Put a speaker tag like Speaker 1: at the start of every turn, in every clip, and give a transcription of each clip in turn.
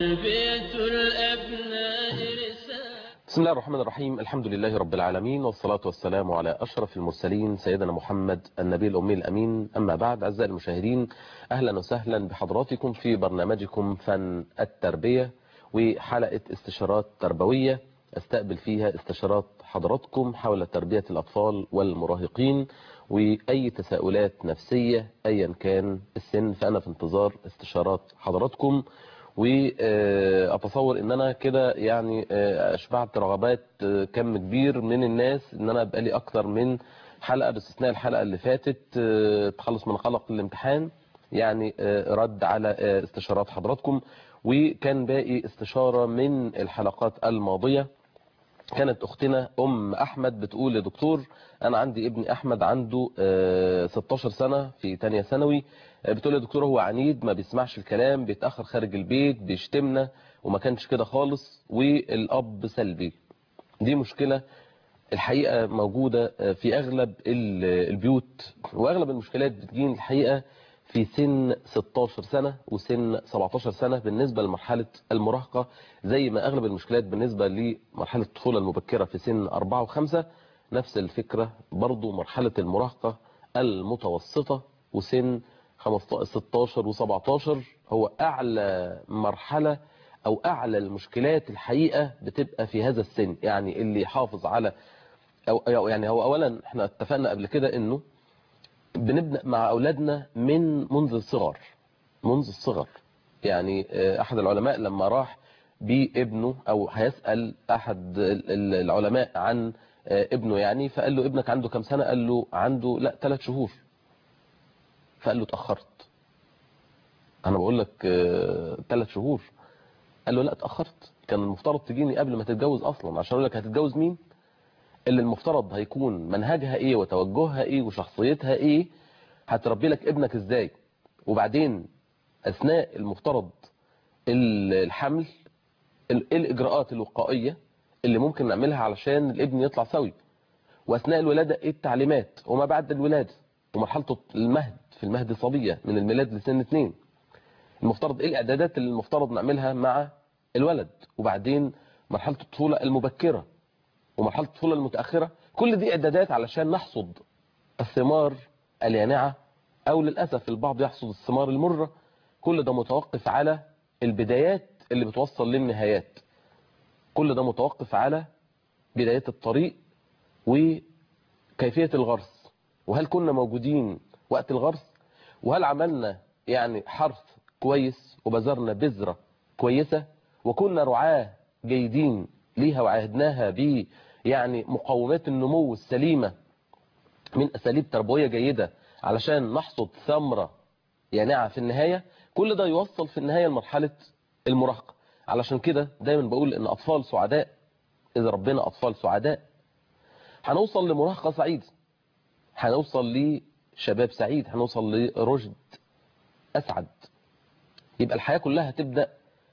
Speaker 1: بيت الأبناء رسالة
Speaker 2: بسم الله الرحمن الرحيم الحمد لله رب العالمين والصلاة والسلام على أشرف المرسلين سيدنا محمد النبي الأمي الأمين أما بعد أعزائي المشاهدين أهلا وسهلا بحضراتكم في برنامجكم فن التربية وحلقة استشارات تربوية استقبل فيها استشارات حضراتكم حول تربية الأطفال والمراهقين وأي تساؤلات نفسية أيا كان السن فأنا في انتظار استشارات حضراتكم واتصور ان انا كده يعني اشبعت رغبات كم كبير من الناس ان انا ابقى لي اكتر من حلقه باستثناء الحلقه اللي فاتت تخلص من قلق الامتحان يعني رد على استشارات حضراتكم وكان باقي استشاره من الحلقات الماضيه كانت اختنا ام احمد بتقول يا دكتور انا عندي ابني احمد عنده 16 سنه في تانية ثانوي بتقول يا دكتور هو عنيد ما بيسمعش الكلام بيتاخر خارج البيت بيشتمنا وما كانش كده خالص والاب سلبي دي مشكله الحقيقه موجوده في اغلب البيوت واغلب المشكلات بتجين الحقيقه في سن 16 سنة وسن 17 سنة بالنسبة لمرحلة المراهقة زي ما أغلب المشكلات بالنسبة لمرحلة الطفولة المبكرة في سن 4 و5 نفس الفكرة برضو مرحلة المراهقة المتوسطة وسن 16 و17 هو أعلى مرحلة أو أعلى المشكلات الحقيقة بتبقى في هذا السن يعني اللي يحافظ على أو يعني هو أولا احنا اتفقنا قبل كده أنه بنبدأ مع أولادنا من منذ الصغر منذ الصغر يعني أحد العلماء لما راح بابنه أو هيسأل أحد العلماء عن ابنه يعني فقال له ابنك عنده كم سنة قال له عنده لا ثلاث شهور فقال له اتأخرت أنا بقول لك ثلاث شهور قال له لا اتأخرت كان المفترض تجيني قبل ما تتجوز أصلا عشان أقول لك هتتجوز مين اللي المفترض هيكون منهجها ايه وتوجهها ايه وشخصيتها ايه هتربي لك ابنك ازاي وبعدين اثناء المفترض الحمل ايه الاجراءات الوقائية اللي ممكن نعملها علشان الابن يطلع سوي واثناء الولادة ايه التعليمات وما بعد الولادة ومرحلة المهد في المهد صبية من الميلاد لسن اتنين المفترض ايه الاعدادات اللي المفترض نعملها مع الولد وبعدين مرحلة الطفولة المبكرة ومرحلة الطفولة المتأخرة كل دي إعدادات علشان نحصد الثمار اليانعة أو للأسف البعض يحصد الثمار المرة كل ده متوقف على البدايات اللي بتوصل للنهايات كل ده متوقف على بداية الطريق وكيفية الغرس وهل كنا موجودين وقت الغرس وهل عملنا يعني حرث كويس وبذرنا بذرة كويسة وكنا رعاة جيدين ليها وعهدناها ب يعني مقومات النمو السليمة من أساليب تربوية جيدة علشان نحصد ثمرة يانعة في النهاية كل ده يوصل في النهاية لمرحلة المراهقة علشان كده دايما بقول ان أطفال سعداء إذا ربنا أطفال سعداء هنوصل لمراهقة سعيدة هنوصل لشباب سعيد هنوصل لرشد أسعد يبقى الحياة كلها هتبدأ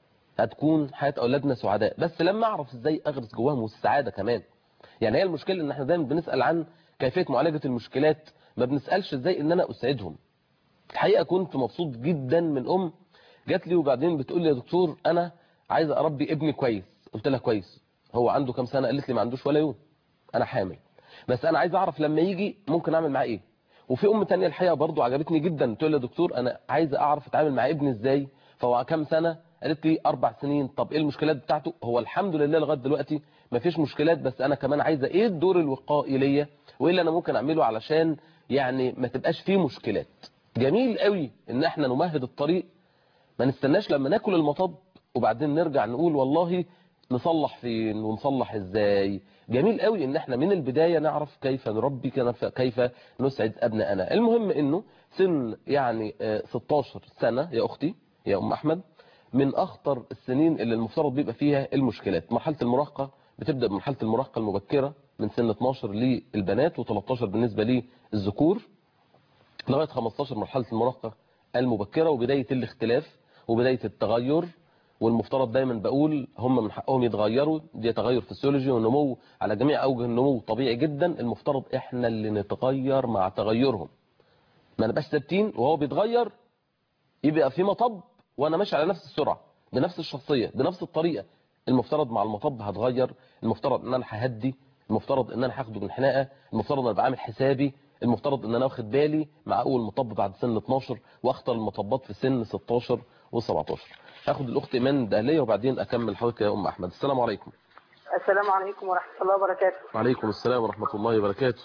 Speaker 2: هتكون حياة أولادنا سعداء بس لما أعرف إزاي أغرس جواهم السعادة كمان يعني هي المشكلة إن إحنا دايما بنسأل عن كيفية معالجة المشكلات ما بنسألش إزاي إن أنا أسعدهم الحقيقة كنت مبسوط جدا من أم جات لي وبعدين بتقول لي يا دكتور أنا عايزة أربي ابني كويس قلت لها كويس هو عنده كام سنة قالت لي ما عندوش ولا يوم أنا حامل بس أنا عايز أعرف لما يجي ممكن أعمل معاه إيه وفي أم تانية الحقيقة برضو عجبتني جدا تقول لي يا دكتور أنا عايزة أعرف أتعامل مع ابني إزاي فهو كام سنة قالت لي اربع سنين طب ايه المشكلات بتاعته هو الحمد لله لغايه دلوقتي مفيش مشكلات بس انا كمان عايزه ايه الدور الوقائي ليا وايه اللي انا ممكن اعمله علشان يعني ما تبقاش فيه مشكلات جميل قوي ان احنا نمهد الطريق ما نستناش لما ناكل المطب وبعدين نرجع نقول والله نصلح فين ونصلح ازاي جميل قوي ان احنا من البداية نعرف كيف نربي كيف نسعد ابنائنا المهم انه سن يعني 16 سنة يا اختي يا ام احمد من اخطر السنين اللي المفترض بيبقى فيها المشكلات مرحلة المراهقة بتبدأ بمرحلة المراهقة المبكرة من سن 12 للبنات و13 بالنسبة للذكور لغاية 15 مرحلة المراهقة المبكرة وبداية الاختلاف وبداية التغير والمفترض دايما بقول هم من حقهم يتغيروا دي تغير فسيولوجي والنمو على جميع اوجه النمو طبيعي جدا المفترض احنا اللي نتغير مع تغيرهم ما نبقاش ثابتين وهو بيتغير يبقى في مطب وانا ماشي على نفس السرعه بنفس الشخصيه بنفس الطريقه المفترض مع المطب هتغير المفترض ان انا ههدي المفترض ان انا هاخده من حناقه المفترض ان انا بعمل حسابي المفترض ان انا واخد بالي مع اول مطب بعد سن 12 واختار المطبات في سن 16 و17 هاخد الاخت ايمان الدهليه وبعدين اكمل حضرتك يا ام احمد السلام عليكم
Speaker 3: السلام عليكم ورحمة الله وبركاته
Speaker 2: وعليكم السلام ورحمه الله وبركاته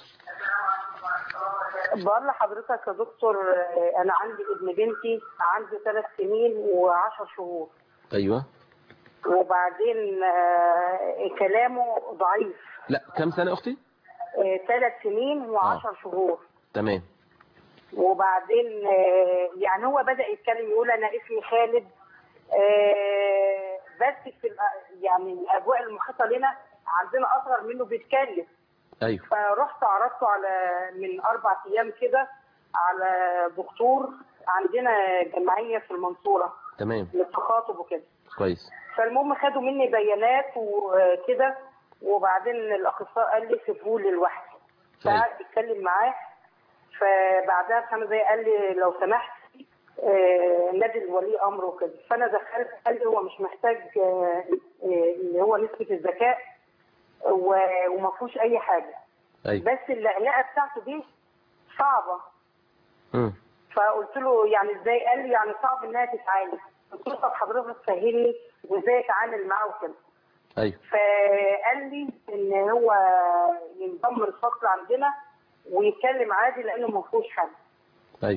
Speaker 3: بقول لحضرتك يا دكتور آه، أنا عندي ابن بنتي عنده ثلاث سنين وعشر شهور
Speaker 2: ايوه
Speaker 3: وبعدين آه، كلامه ضعيف
Speaker 2: لا كم سنه يا اختي
Speaker 3: آه، ثلاث سنين وعشر شهور
Speaker 2: تمام
Speaker 3: وبعدين آه، يعني هو بدأ يتكلم يقول أنا اسمي خالد آه، بس في الأ- يعني الأجواء المحيطة لنا عندنا أصغر منه بيتكلم
Speaker 2: ايوه
Speaker 3: فرحت عرضته على من اربع ايام كده على دكتور عندنا جمعيه في المنصوره
Speaker 2: تمام
Speaker 3: للتخاطب وكده
Speaker 2: كويس
Speaker 3: فالمهم خدوا مني بيانات وكده وبعدين الاخصائي قال لي سيبوه لي لوحدي
Speaker 2: طيب.
Speaker 3: فقعد يتكلم معاه فبعدها بخمس دقايق قال لي لو سمحت آه، نادي الولي امر وكده فانا دخلت قال لي هو مش محتاج آه، آه، اللي هو نسبه الذكاء و- وما فيهوش اي حاجه
Speaker 2: ايوه
Speaker 3: بس اللقلقه بتاعته دي صعبه
Speaker 2: امم
Speaker 3: فقلت له يعني ازاي قال لي يعني صعب انها تتعالج قلت له طب حضرتك فهمني وازاي اتعامل معاه وكده
Speaker 2: ايوه
Speaker 3: فقال لي ان هو ينضم الفصل عندنا ويتكلم عادي لانه ما فيهوش حد
Speaker 2: ايوه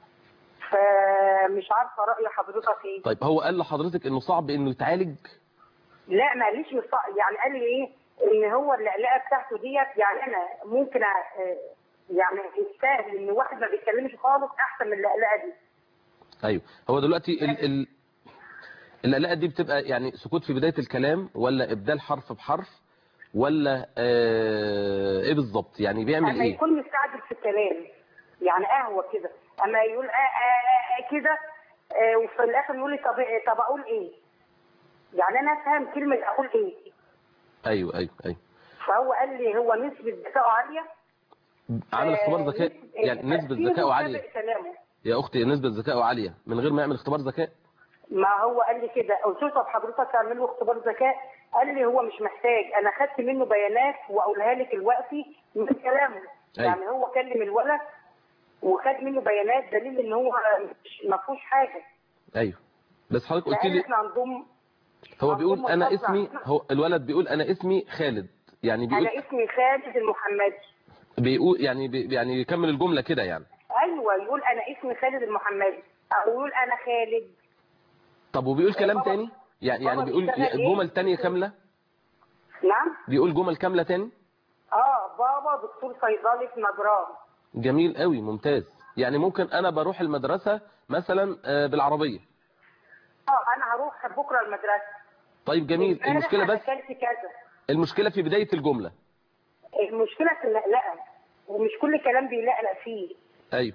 Speaker 3: فمش عارفه راي حضرتك ايه
Speaker 2: طيب هو قال لحضرتك انه صعب انه يتعالج
Speaker 3: لا ما قاليش مش صعب يعني قال لي ايه ان هو اللقلقه بتاعته ديت يعني انا ممكن أ- يعني يستاهل ان واحد ما بيتكلمش خالص احسن من اللقلقه دي
Speaker 2: ايوه هو دلوقتي ال ال القلقه دي بتبقى يعني سكوت في بدايه الكلام ولا ابدال حرف بحرف ولا آه ايه بالظبط يعني بيعمل
Speaker 3: اما
Speaker 2: ايه
Speaker 3: يكون مستعجل في الكلام يعني قهوه كده اما يقول آه آه آه كده آه وفي الاخر يقول لي طب طب اقول ايه؟ يعني انا افهم كلمه اقول ايه؟
Speaker 2: ايوه ايوه ايوه
Speaker 3: فهو قال لي هو نسبه ذكائه عاليه
Speaker 2: عامل اختبار
Speaker 3: آه،
Speaker 2: ذكاء
Speaker 3: نسبة-
Speaker 2: يعني نسبه
Speaker 3: تأثيره
Speaker 2: ذكائه عاليه
Speaker 3: سابق كلامه
Speaker 2: يا اختي نسبه ذكائه عاليه من غير ما يعمل اختبار ذكاء
Speaker 3: ما هو قال لي كده قلت له طب حضرتك تعمل له اختبار ذكاء قال لي هو مش محتاج انا خدت منه بيانات واقولها لك دلوقتي من كلامه
Speaker 2: أيوة.
Speaker 3: يعني هو كلم الولد وخد منه بيانات دليل ان هو مش- ما فيهوش حاجه
Speaker 2: ايوه بس حضرتك قلت
Speaker 3: لان
Speaker 2: لي
Speaker 3: احنا عندهم
Speaker 2: هو بيقول
Speaker 3: عندهم
Speaker 2: انا
Speaker 3: الفضل
Speaker 2: اسمي
Speaker 3: عندنا.
Speaker 2: هو الولد بيقول انا اسمي خالد يعني بيقول
Speaker 3: انا اسمي خالد المحمدي
Speaker 2: بيقول يعني بي يعني يكمل الجمله كده يعني
Speaker 3: ايوه يقول انا اسمي خالد المحمدي او يقول انا خالد
Speaker 2: طب وبيقول كلام
Speaker 3: بابا-
Speaker 2: تاني يعني يعني
Speaker 3: بابا
Speaker 2: بيقول
Speaker 3: بيشتغل إيه؟
Speaker 2: جمل تانية كامله
Speaker 3: نعم
Speaker 2: بيقول جمل كامله تاني
Speaker 3: اه بابا دكتور صيدلي في نجران
Speaker 2: جميل قوي ممتاز يعني ممكن انا بروح المدرسة مثلا آه، بالعربية
Speaker 3: اه انا هروح بكره المدرسه
Speaker 2: طيب جميل
Speaker 3: امبارح
Speaker 2: المشكلة
Speaker 3: أنا
Speaker 2: بس
Speaker 3: اكلت كذا
Speaker 2: المشكلة في بداية الجملة
Speaker 3: المشكله في اللقلقه ومش كل كلام بيلقلق فيه
Speaker 2: ايوه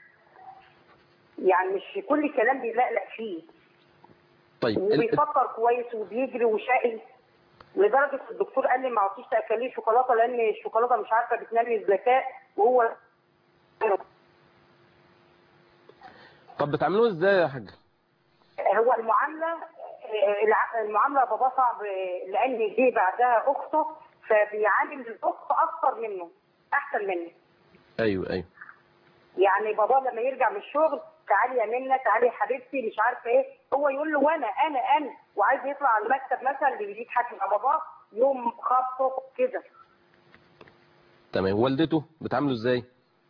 Speaker 3: يعني مش كل كلام بيلقلق فيه
Speaker 2: طيب ال-
Speaker 3: وبيفكر كويس وبيجري وشقي لدرجه الدكتور قال لي ما عطيش تاكليه شوكولاته لان الشوكولاته مش عارفه بتنمي الذكاء وهو
Speaker 2: طب بتعملوه ازاي يا حاج
Speaker 3: هو المعامله الع- المعامله بابا صعب لان جه بعدها اخته فبيعامل الاخت اكتر منه احسن منه
Speaker 2: ايوه ايوه
Speaker 3: يعني بابا لما يرجع من الشغل تعالي يا منى تعالي يا حبيبتي مش عارفه ايه هو يقول له وانا انا انا وعايز يطلع على المكتب مثلا اللي بيجيب حاجه مع باباه يوم خبطه كده
Speaker 2: تمام والدته بتعامله ازاي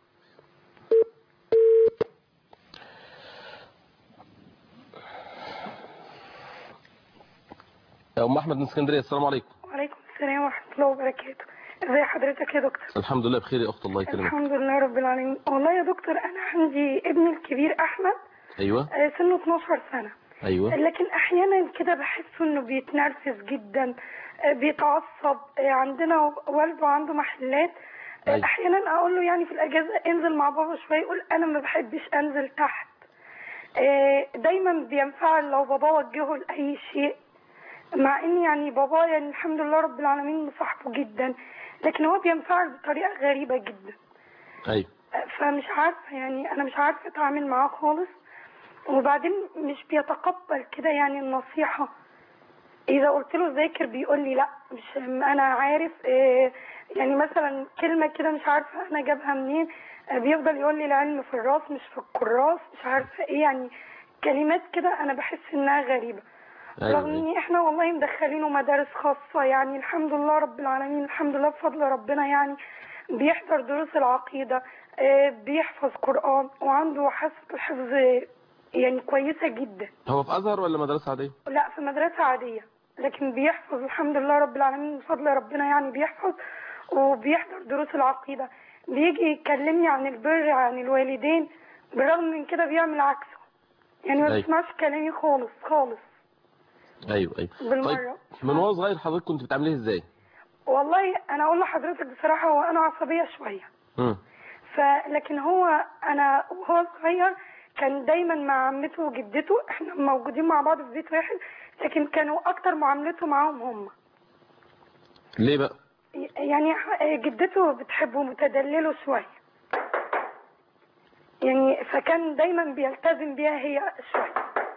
Speaker 2: يا ام احمد من اسكندريه السلام عليكم
Speaker 4: وعليكم السلام ورحمة الله وبركاته ازي حضرتك يا دكتور
Speaker 2: الحمد لله بخير يا اخت الله يكرمك
Speaker 4: الحمد لله رب العالمين والله يا دكتور انا عندي ابني الكبير احمد
Speaker 2: ايوه
Speaker 4: آه، سنه 12 سنة
Speaker 2: ايوه
Speaker 4: لكن احيانا كده بحس انه بيتنرفز جدا آه، بيتعصب آه، عندنا والده عنده محلات آه،
Speaker 2: أيوة.
Speaker 4: احيانا اقول له يعني في الاجازه انزل مع بابا شويه يقول انا ما بحبش انزل تحت آه، دايما بينفعل لو بابا وجهه لاي شيء مع ان يعني بابا يعني الحمد لله رب العالمين مصاحبه جدا لكن هو بينفعل بطريقه غريبه جدا
Speaker 2: ايوه
Speaker 4: فمش عارفه يعني انا مش عارفه اتعامل معاه خالص وبعدين مش بيتقبل كده يعني النصيحة إذا قلت له ذاكر بيقول لي لا مش أنا عارف إيه يعني مثلا كلمة كده مش عارفة أنا جابها منين آه، بيفضل يقول لي العلم في الراس مش في الكراس مش عارفة إيه يعني كلمات كده أنا بحس إنها غريبة
Speaker 2: أيوة،
Speaker 4: رغم
Speaker 2: أيوة.
Speaker 4: إن إحنا والله مدخلينه مدارس خاصة يعني الحمد لله رب العالمين الحمد لله بفضل ربنا يعني بيحضر دروس العقيدة آه، بيحفظ قرآن وعنده حاسة الحفظ يعني كويسة جدا
Speaker 2: هو في ازهر ولا مدرسه عاديه
Speaker 4: لا في مدرسة عادية لكن بيحفظ الحمد لله رب العالمين بفضل ربنا يعني بيحفظ وبيحضر دروس العقيدة بيجي يكلمني عن البر عن الوالدين بالرغم من كده بيعمل عكسه يعني ما
Speaker 2: أيوة.
Speaker 4: بيسمعش كلامي خالص خالص
Speaker 2: ايوه ايوه
Speaker 4: بالمرة.
Speaker 2: طيب من وهو صغير حضرتك كنت بتعمليه ازاي
Speaker 4: والله انا اقول لحضرتك بصراحة هو انا عصبية شوية
Speaker 2: امم
Speaker 4: فلكن هو انا وهو صغير كان دايما مع عمته وجدته احنا موجودين مع بعض في بيت واحد لكن كانوا اكتر معاملته معاهم هم
Speaker 2: ليه بقى
Speaker 4: يعني جدته بتحبه متدلله شوية يعني فكان دايما بيلتزم بيها هي شوية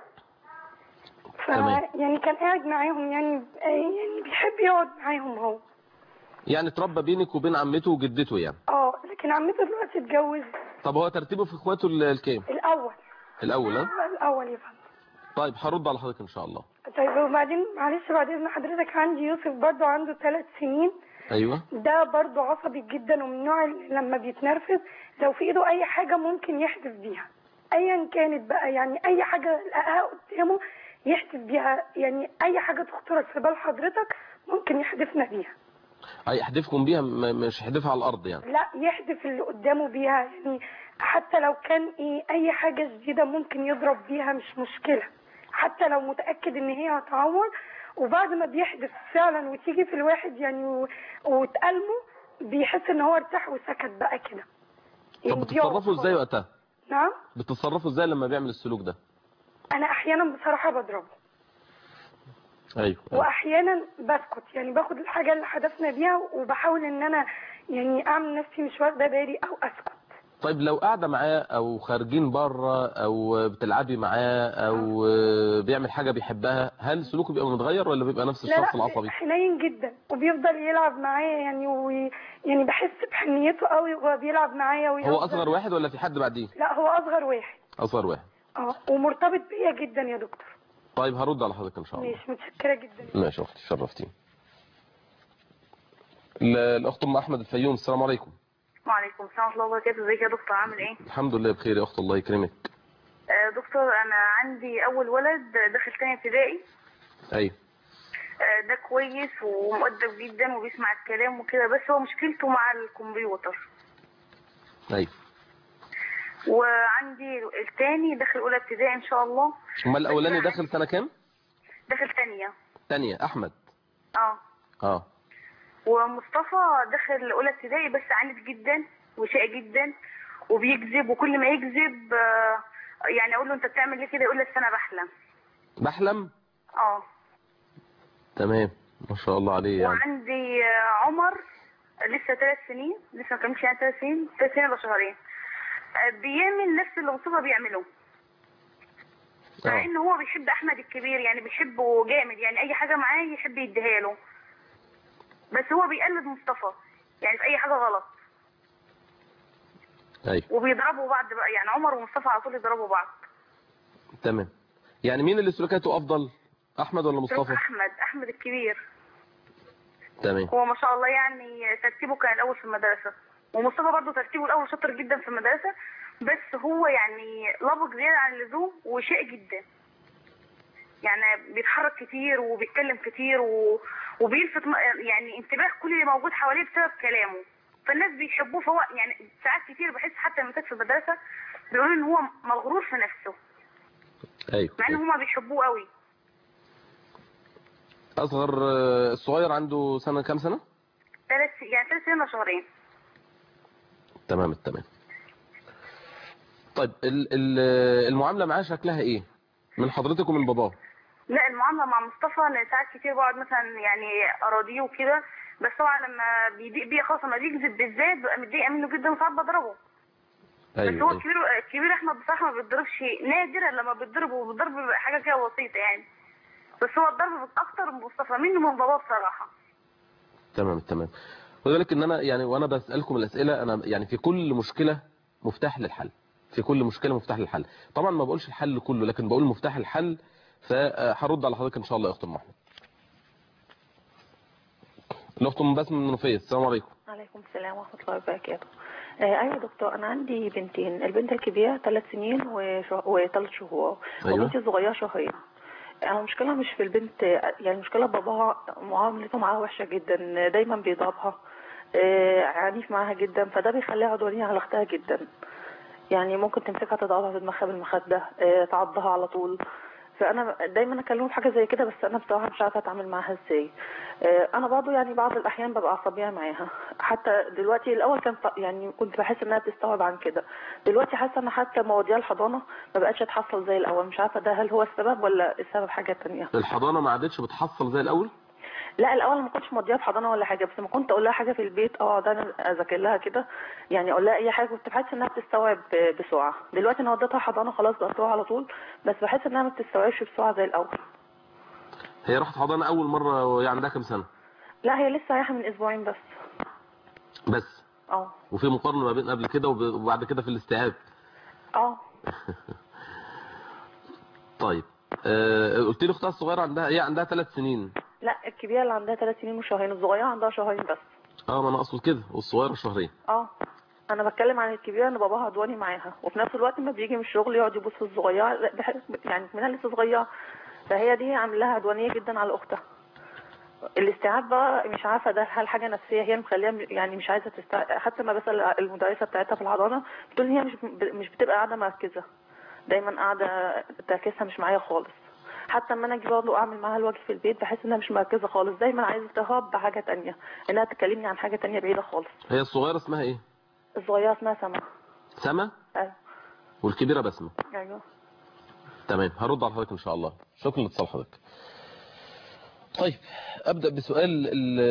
Speaker 4: ف
Speaker 2: تمام.
Speaker 4: يعني كان قاعد معاهم يعني يعني بيحب يقعد معاهم هو
Speaker 2: يعني اتربى بينك وبين عمته وجدته يعني
Speaker 4: اه لكن عمته دلوقتي اتجوز
Speaker 2: طب هو ترتيبه في اخواته ال- الكام
Speaker 4: الاول
Speaker 2: الاول ها
Speaker 4: الاول يا فندم
Speaker 2: طيب هرد على حضرتك ان شاء الله
Speaker 4: طيب وبعدين معلش بعد اذن حضرتك عندي يوسف برضو عنده ثلاث سنين
Speaker 2: ايوه
Speaker 4: ده برضو عصبي جدا ومن النوع اللي لما بيتنرفز لو في ايده اي حاجة ممكن يحدف بيها ايا كانت بقى يعني اي حاجة لقاها قدامه يحدف بيها يعني اي حاجة تخطر في بال حضرتك ممكن يحدفنا بيها
Speaker 2: هيحدفكم بيها م- مش يحدفها على الارض يعني
Speaker 4: لا يحدف اللي قدامه بيها يعني حتى لو كان ايه اي حاجة جديدة ممكن يضرب بيها مش مشكلة حتى لو متأكد ان هي هتعور وبعد ما بيحدف فعلا وتيجي في الواحد يعني و- وتألمه بيحس ان هو ارتاح وسكت بقى كده
Speaker 2: طب
Speaker 4: يعني
Speaker 2: بتتصرفوا
Speaker 4: بيقعد
Speaker 2: ازاي
Speaker 4: خلاص.
Speaker 2: وقتها
Speaker 4: نعم
Speaker 2: بتتصرفوا ازاي لما بيعمل السلوك ده
Speaker 4: انا احيانا بصراحة بضربه
Speaker 2: ايوه أيوة.
Speaker 4: واحيانا بسكت يعني باخد الحاجة اللي حدفنا بيها وبحاول ان انا يعني اعمل نفسي مش واخدة بالي او اسكت
Speaker 2: طيب لو قاعده معاه او خارجين بره او بتلعبي معاه او بيعمل حاجه بيحبها هل سلوكه بيبقى متغير ولا بيبقى نفس
Speaker 4: لا
Speaker 2: الشخص
Speaker 4: لا
Speaker 2: العصبي
Speaker 4: حنين جدا وبيفضل يلعب معايا يعني وي... يعني بحس بحنيته قوي وهو بيلعب معايا
Speaker 2: هو
Speaker 4: ويهزر.
Speaker 2: اصغر واحد ولا في حد بعديه
Speaker 4: لا هو اصغر واحد
Speaker 2: اصغر واحد
Speaker 4: اه ومرتبط بيا جدا يا دكتور
Speaker 2: طيب هرد على حضرتك ان شاء الله
Speaker 4: ماشي متشكره جدا
Speaker 2: ماشي يا اختي شرفتيني ال- الاخت ام احمد الفيوم السلام عليكم
Speaker 5: وعليكم السلام ورحمة الله وبركاته ازيك يا دكتور عامل ايه؟
Speaker 2: الحمد لله بخير يا اخت الله يكرمك
Speaker 5: آه دكتور انا عندي اول ولد داخل تاني ابتدائي
Speaker 2: ايوه
Speaker 5: آه ده كويس ومؤدب جدا وبيسمع الكلام وكده بس هو مشكلته مع الكمبيوتر
Speaker 2: ايوه
Speaker 5: وعندي التاني داخل اولى ابتدائي ان شاء الله
Speaker 2: امال الاولاني داخل سنه كام
Speaker 5: داخل تانية
Speaker 2: تانية احمد
Speaker 5: اه
Speaker 2: اه
Speaker 5: ومصطفى داخل اولى ابتدائي بس عنيد جدا وشقي جدا وبيكذب وكل ما يكذب آه يعني اقول له انت بتعمل ليه كده يقول لي أصل انا بحلم
Speaker 2: بحلم
Speaker 5: اه
Speaker 2: تمام ما شاء الله عليه يعني
Speaker 5: وعندي آه، عمر لسه ثلاث سنين لسه ما كملش يعني ثلاث سنين ثلاث سنين ولا شهرين آه، بيعمل نفس اللي مصطفى بيعمله مع
Speaker 2: اه
Speaker 5: ان هو بيحب احمد الكبير يعني بيحبه جامد يعني اي حاجه معاه يحب يديها له بس هو بيقلد مصطفى يعني في اي حاجه غلط
Speaker 2: ايوه
Speaker 5: وبيضربوا بعض بقى يعني عمر ومصطفى على طول يضربوا بعض
Speaker 2: تمام يعني مين اللي سلوكاته افضل احمد ولا
Speaker 5: سلوك
Speaker 2: مصطفى
Speaker 5: احمد احمد الكبير
Speaker 2: تمام
Speaker 5: هو ما شاء الله يعني ترتيبه كان الاول في المدرسه ومصطفى برضه ترتيبه الاول شاطر جدا في المدرسه بس هو يعني لبق زياده عن اللزوم وشقي جدا يعني بيتحرك كتير وبيتكلم كتير و... وبيلفت م- يعني انتباه كل اللي موجود حواليه بسبب كلامه فالناس بيحبوه فهو يعني ساعات كتير بحس حتى لما كنت في المدرسه بيقولوا ان هو مغرور في نفسه
Speaker 2: ايوه
Speaker 5: مع ان هما بيحبوه قوي
Speaker 2: اصغر آه، الصغير عنده سنه كام سنه
Speaker 5: ثلاث يعني ثلاث سنين وشهرين
Speaker 2: تمام التمام طيب ال ال المعامله معاه شكلها ايه من حضرتك ومن باباه
Speaker 5: لا المعامله مع مصطفى انا ساعات كتير بقعد مثلا يعني اراضيه وكده بس طبعا لما بيضيق بيا خلاص لما بيكذب بالذات ببقى متضايقه منه جدا وساعات بضربه بس
Speaker 2: ايوه
Speaker 5: هو
Speaker 2: ايوه
Speaker 5: الكبير الكبير احمد بصراحه ما بيتضربش نادرا لما بيتضرب وبيتضرب بيبقى حاجه كده بسيطه يعني بس هو الضرب اكتر من مصطفى منه من باباه بصراحه
Speaker 2: تمام تمام ولذلك ان انا يعني وانا بسالكم الاسئله انا يعني في كل مشكله مفتاح للحل في كل مشكله مفتاح للحل طبعا ما بقولش الحل كله لكن بقول مفتاح الحل فهرد على حضرتك ان شاء الله يا اخت ام احمد الاخت ام بسمه من منوفيه السلام عليكم
Speaker 6: عليكم السلام ورحمة الله وبركاته آه أيوة دكتور أنا عندي بنتين البنت الكبيرة ثلاث سنين وشه- وثلاث شهور
Speaker 2: أيوة.
Speaker 6: وبنتي الصغيرة شهرين أنا المشكلة مش في البنت يعني المشكلة باباها معاملته معاها وحشة جدا دايما بيضربها آه، عنيف معاها جدا فده بيخليها عدوانية على أختها جدا يعني ممكن تمسكها تضربها في دماغها بالمخدة آه، تعضها على طول فانا دايما اكلمه في حاجه زي كده بس انا بصراحه مش عارفه اتعامل معاها ازاي آه، انا برضه يعني بعض الاحيان ببقى عصبيه معاها حتى دلوقتي الاول كان ف- يعني كنت بحس انها بتستوعب عن كده دلوقتي حاسه ان حتى مواضيع الحضانه ما بقتش تحصل زي الاول مش عارفه ده هل هو السبب ولا السبب حاجه تانية
Speaker 2: الحضانه ما عادتش بتحصل زي الاول
Speaker 6: لا الاول ما كنتش موديها في حضانه ولا حاجه بس ما كنت اقول لها حاجه في البيت اقعد انا اذاكر لها كده يعني اقول لها اي حاجه كنت بحس انها بتستوعب بسرعه دلوقتي انا وديتها حضانه خلاص بقى بسرعه على طول بس بحس انها ما بتستوعبش بسرعه زي الاول
Speaker 2: هي راحت حضانه اول مره وهي عندها كام سنه
Speaker 6: لا هي لسه رايحه من اسبوعين بس
Speaker 2: بس
Speaker 6: اه
Speaker 2: وفي مقارنه ما بين قبل كده وب- وبعد كده في الاستيعاب
Speaker 6: اه
Speaker 2: طيب آه قلت لي اختها الصغيره عندها هي عندها ثلاث سنين
Speaker 6: لا الكبيره اللي عندها ثلاث سنين وشهرين الصغيره عندها شهرين بس
Speaker 2: اه ما انا اقصد كده والصغيره شهرين
Speaker 6: اه انا بتكلم عن الكبيره ان باباها عدواني معاها وفي نفس الوقت ما بيجي من الشغل يقعد يبص الصغيره لا، بحس يعني منها لسه صغيره فهي دي عاملاها عدوانيه جدا على اختها الاستيعاب بقى مش عارفه ده هل حاجه نفسيه هي اللي مخليها م- يعني مش عايزه تستع... حتى ما بسال المدرسه بتاعتها في الحضانه بتقول إن هي مش ب- مش بتبقى قاعده مركزه دايما قاعده تركيزها مش معايا خالص حتى لما انا اجي برضه اعمل معاها الواجب في البيت بحس انها مش مركزه خالص دايما عايزه تهرب بحاجه تانية انها تكلمني عن حاجه تانية بعيده خالص
Speaker 2: هي الصغيره اسمها ايه
Speaker 6: الصغيره اسمها سما
Speaker 2: سما
Speaker 6: ايوه
Speaker 2: والكبيره بسمه
Speaker 6: ايوه
Speaker 2: تمام هرد على حضرتك ان شاء الله شكرا لاتصال حضرتك طيب ابدا بسؤال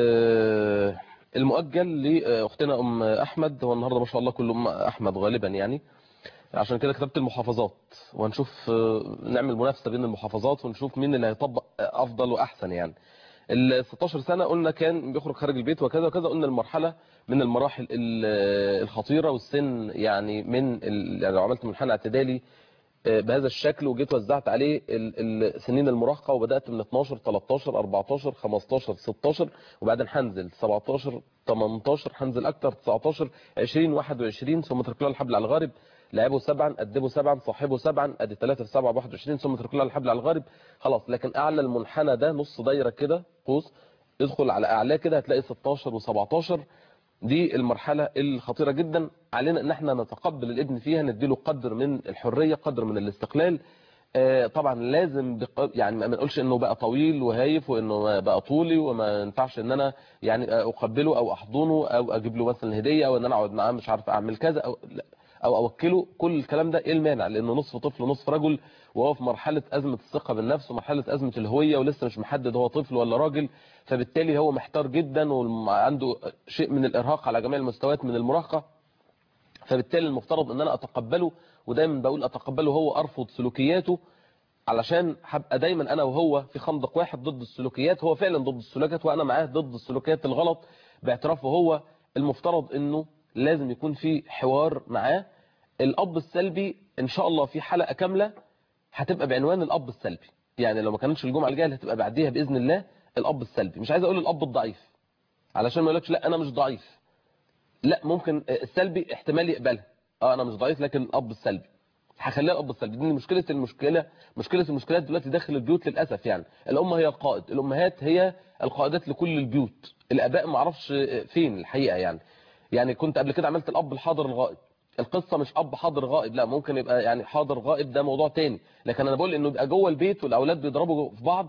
Speaker 2: ال- المؤجل لاختنا ام احمد هو النهارده ما شاء الله كل ام احمد غالبا يعني عشان كده كتبت المحافظات وهنشوف آه، نعمل منافسه بين المحافظات ونشوف مين اللي هيطبق آه، افضل واحسن يعني ال 16 سنه قلنا كان بيخرج خارج البيت وكذا وكذا قلنا المرحله من المراحل ال- الخطيره والسن يعني من ال- يعني لو عملت منحنى اعتدالي آه، بهذا الشكل وجيت وزعت عليه ال- ال- سنين المراهقه وبدات من 12 13 14 15 16 وبعدين هنزل 17 18 هنزل اكتر 19 20 21 ثم تركوا الحبل على الغارب لعبوا سبعا ادبوا سبعا صاحبوا سبعا ادي 3 في 7 21 ثم تركوا الحبل على الغارب خلاص لكن اعلى المنحنى ده نص دايره كده قوس ادخل على اعلاه كده هتلاقي 16 و17 دي المرحلة الخطيرة جدا علينا ان احنا نتقبل الابن فيها نديله قدر من الحرية قدر من الاستقلال آه، طبعا لازم بق... يعني ما نقولش انه بقى طويل وهايف وانه بقى طولي وما ينفعش ان انا يعني اقبله او احضنه او اجيب له مثلا هدية او ان انا اقعد معاه مش عارف اعمل كذا او لا او اوكله كل الكلام ده ايه المانع لانه نصف طفل ونصف رجل وهو في مرحلة ازمة الثقة بالنفس ومرحلة ازمة الهوية ولسه مش محدد هو طفل ولا راجل فبالتالي هو محتار جدا وعنده شيء من الارهاق على جميع المستويات من المراهقة فبالتالي المفترض ان انا اتقبله ودايما بقول اتقبله هو ارفض سلوكياته علشان هبقى دايما انا وهو في خندق واحد ضد السلوكيات هو فعلا ضد السلوكيات وانا معاه ضد السلوكيات الغلط باعترافه هو المفترض انه لازم يكون في حوار معاه الاب السلبي ان شاء الله في حلقة كاملة هتبقى بعنوان الاب السلبي يعني لو ما كانتش الجمعة الجاية اللي هتبقى بعديها باذن الله الاب السلبي مش عايز اقول الاب الضعيف علشان ما يقولكش لا انا مش ضعيف لا ممكن السلبي احتمال يقبلها اه انا مش ضعيف لكن الاب السلبي هخليها الاب السلبي دي مشكله المشكله مشكله المشكلات دلوقتي داخل البيوت للاسف يعني الام هي القائد الامهات هي القائدات لكل البيوت الاباء ما اعرفش فين الحقيقه يعني يعني كنت قبل كده عملت الاب الحاضر الغائب القصه مش اب حاضر غائب لا ممكن يبقى يعني حاضر غائب ده موضوع تاني لكن انا بقول انه يبقى جوه البيت والاولاد بيضربوا في بعض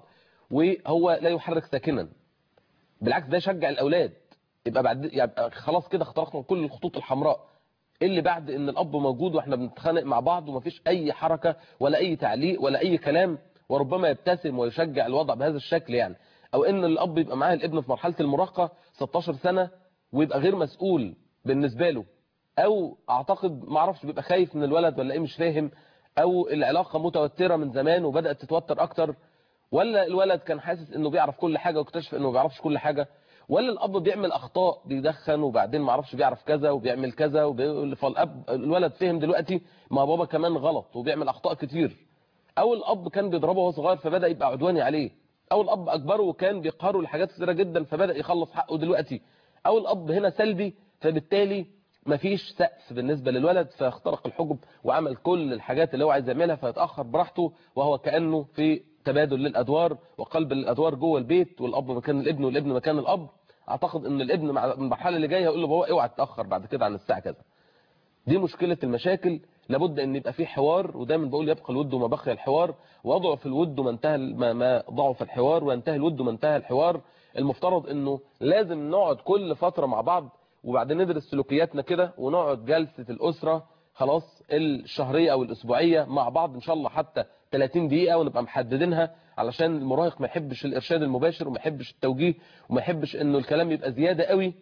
Speaker 2: وهو لا يحرك ساكنا بالعكس ده يشجع الاولاد يبقى بعد يبقى خلاص كده اخترقنا كل الخطوط الحمراء ايه اللي بعد ان الاب موجود واحنا بنتخانق مع بعض ومفيش اي حركه ولا اي تعليق ولا اي كلام وربما يبتسم ويشجع الوضع بهذا الشكل يعني او ان الاب يبقى معاه الابن في مرحله المراهقه 16 سنه ويبقى غير مسؤول بالنسبه له او اعتقد ما اعرفش بيبقى خايف من الولد ولا ايه مش فاهم او العلاقه متوتره من زمان وبدات تتوتر اكتر ولا الولد كان حاسس انه بيعرف كل حاجه واكتشف انه ما بيعرفش كل حاجه ولا الاب بيعمل اخطاء بيدخن وبعدين ما اعرفش بيعرف كذا وبيعمل كذا وبي... فالاب الولد فهم دلوقتي ما بابا كمان غلط وبيعمل اخطاء كتير او الاب كان بيضربه وهو صغير فبدا يبقى عدواني عليه او الاب اجبره وكان بيقهره لحاجات كتيره جدا فبدا يخلص حقه دلوقتي او الاب هنا سلبي فبالتالي مفيش سقف بالنسبه للولد فاخترق الحجب وعمل كل الحاجات اللي هو عايز يعملها فيتاخر براحته وهو كانه في تبادل للادوار وقلب للادوار جوه البيت والاب مكان الابن والابن مكان الاب اعتقد ان الابن مع المرحله اللي جايه هيقول له بابا اوعى تتاخر بعد كده عن الساعه كذا دي مشكله المشاكل لابد ان يبقى في حوار ودايما بقول يبقى الود ما بقي الحوار ويضعف الود ما انتهى ما, ما ضعف الحوار وينتهي الود ما انتهى الحوار المفترض انه لازم نقعد كل فتره مع بعض وبعدين ندرس سلوكياتنا كده ونقعد جلسه الاسره خلاص الشهريه او الاسبوعيه مع بعض ان شاء الله حتى 30 دقيقه ونبقى محددينها علشان المراهق ما يحبش الارشاد المباشر وما يحبش التوجيه وما يحبش انه الكلام يبقى زياده قوي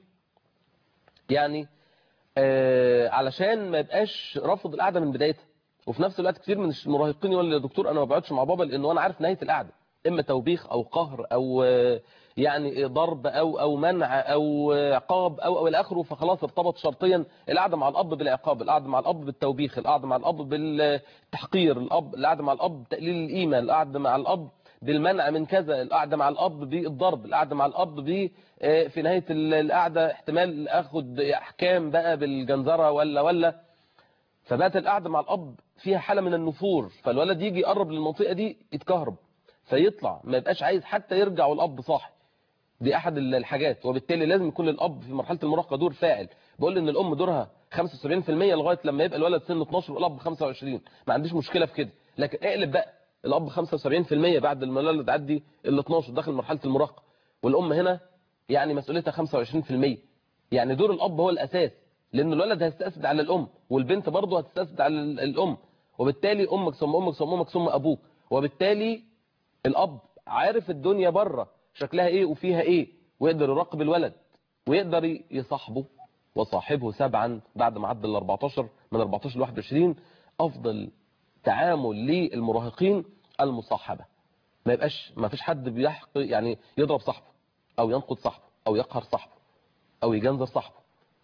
Speaker 2: يعني آه علشان ما يبقاش رافض القعده من بدايتها وفي نفس الوقت كتير من المراهقين يقول لي يا دكتور انا ما بقعدش مع بابا لانه انا عارف نهايه القعده اما توبيخ او قهر او آه يعني ضرب او او منع او عقاب او او الى اخره فخلاص ارتبط شرطيا القعده مع الاب بالعقاب القعده مع الاب بالتوبيخ القعده مع الاب بالتحقير الاب القعده مع الاب بتقليل القيمه القعده مع الاب بالمنع من كذا القعده مع الاب بالضرب القعده مع الاب ب في نهايه القعده احتمال اخد احكام بقى بالجنزره ولا ولا فبقت القعده مع الاب فيها حاله من النفور فالولد يجي يقرب للمنطقه دي يتكهرب فيطلع ما يبقاش عايز حتى يرجع والاب صاحي دي احد الحاجات وبالتالي لازم يكون الاب في مرحله المراهقه دور فاعل بقول ان الام دورها 75% لغايه لما يبقى الولد سنه 12 والاب 25 ما عنديش مشكله في كده لكن اقلب بقى الاب 75% بعد ما الولد عدي ال 12 داخل مرحله المراهقه والام هنا يعني مسؤوليتها 25% يعني دور الاب هو الاساس لان الولد هيستأسد على الام والبنت برضه هتستأسد على الام وبالتالي امك ثم امك ثم امك ثم ابوك وبالتالي الاب عارف الدنيا بره شكلها ايه وفيها ايه ويقدر يراقب الولد ويقدر يصاحبه وصاحبه سبعا بعد ما عدى ال 14 من 14 ل 21 افضل تعامل للمراهقين المصاحبه ما يبقاش ما فيش حد بيحق يعني يضرب صاحبه او ينقد صاحبه او يقهر صاحبه او يجنزر صاحبه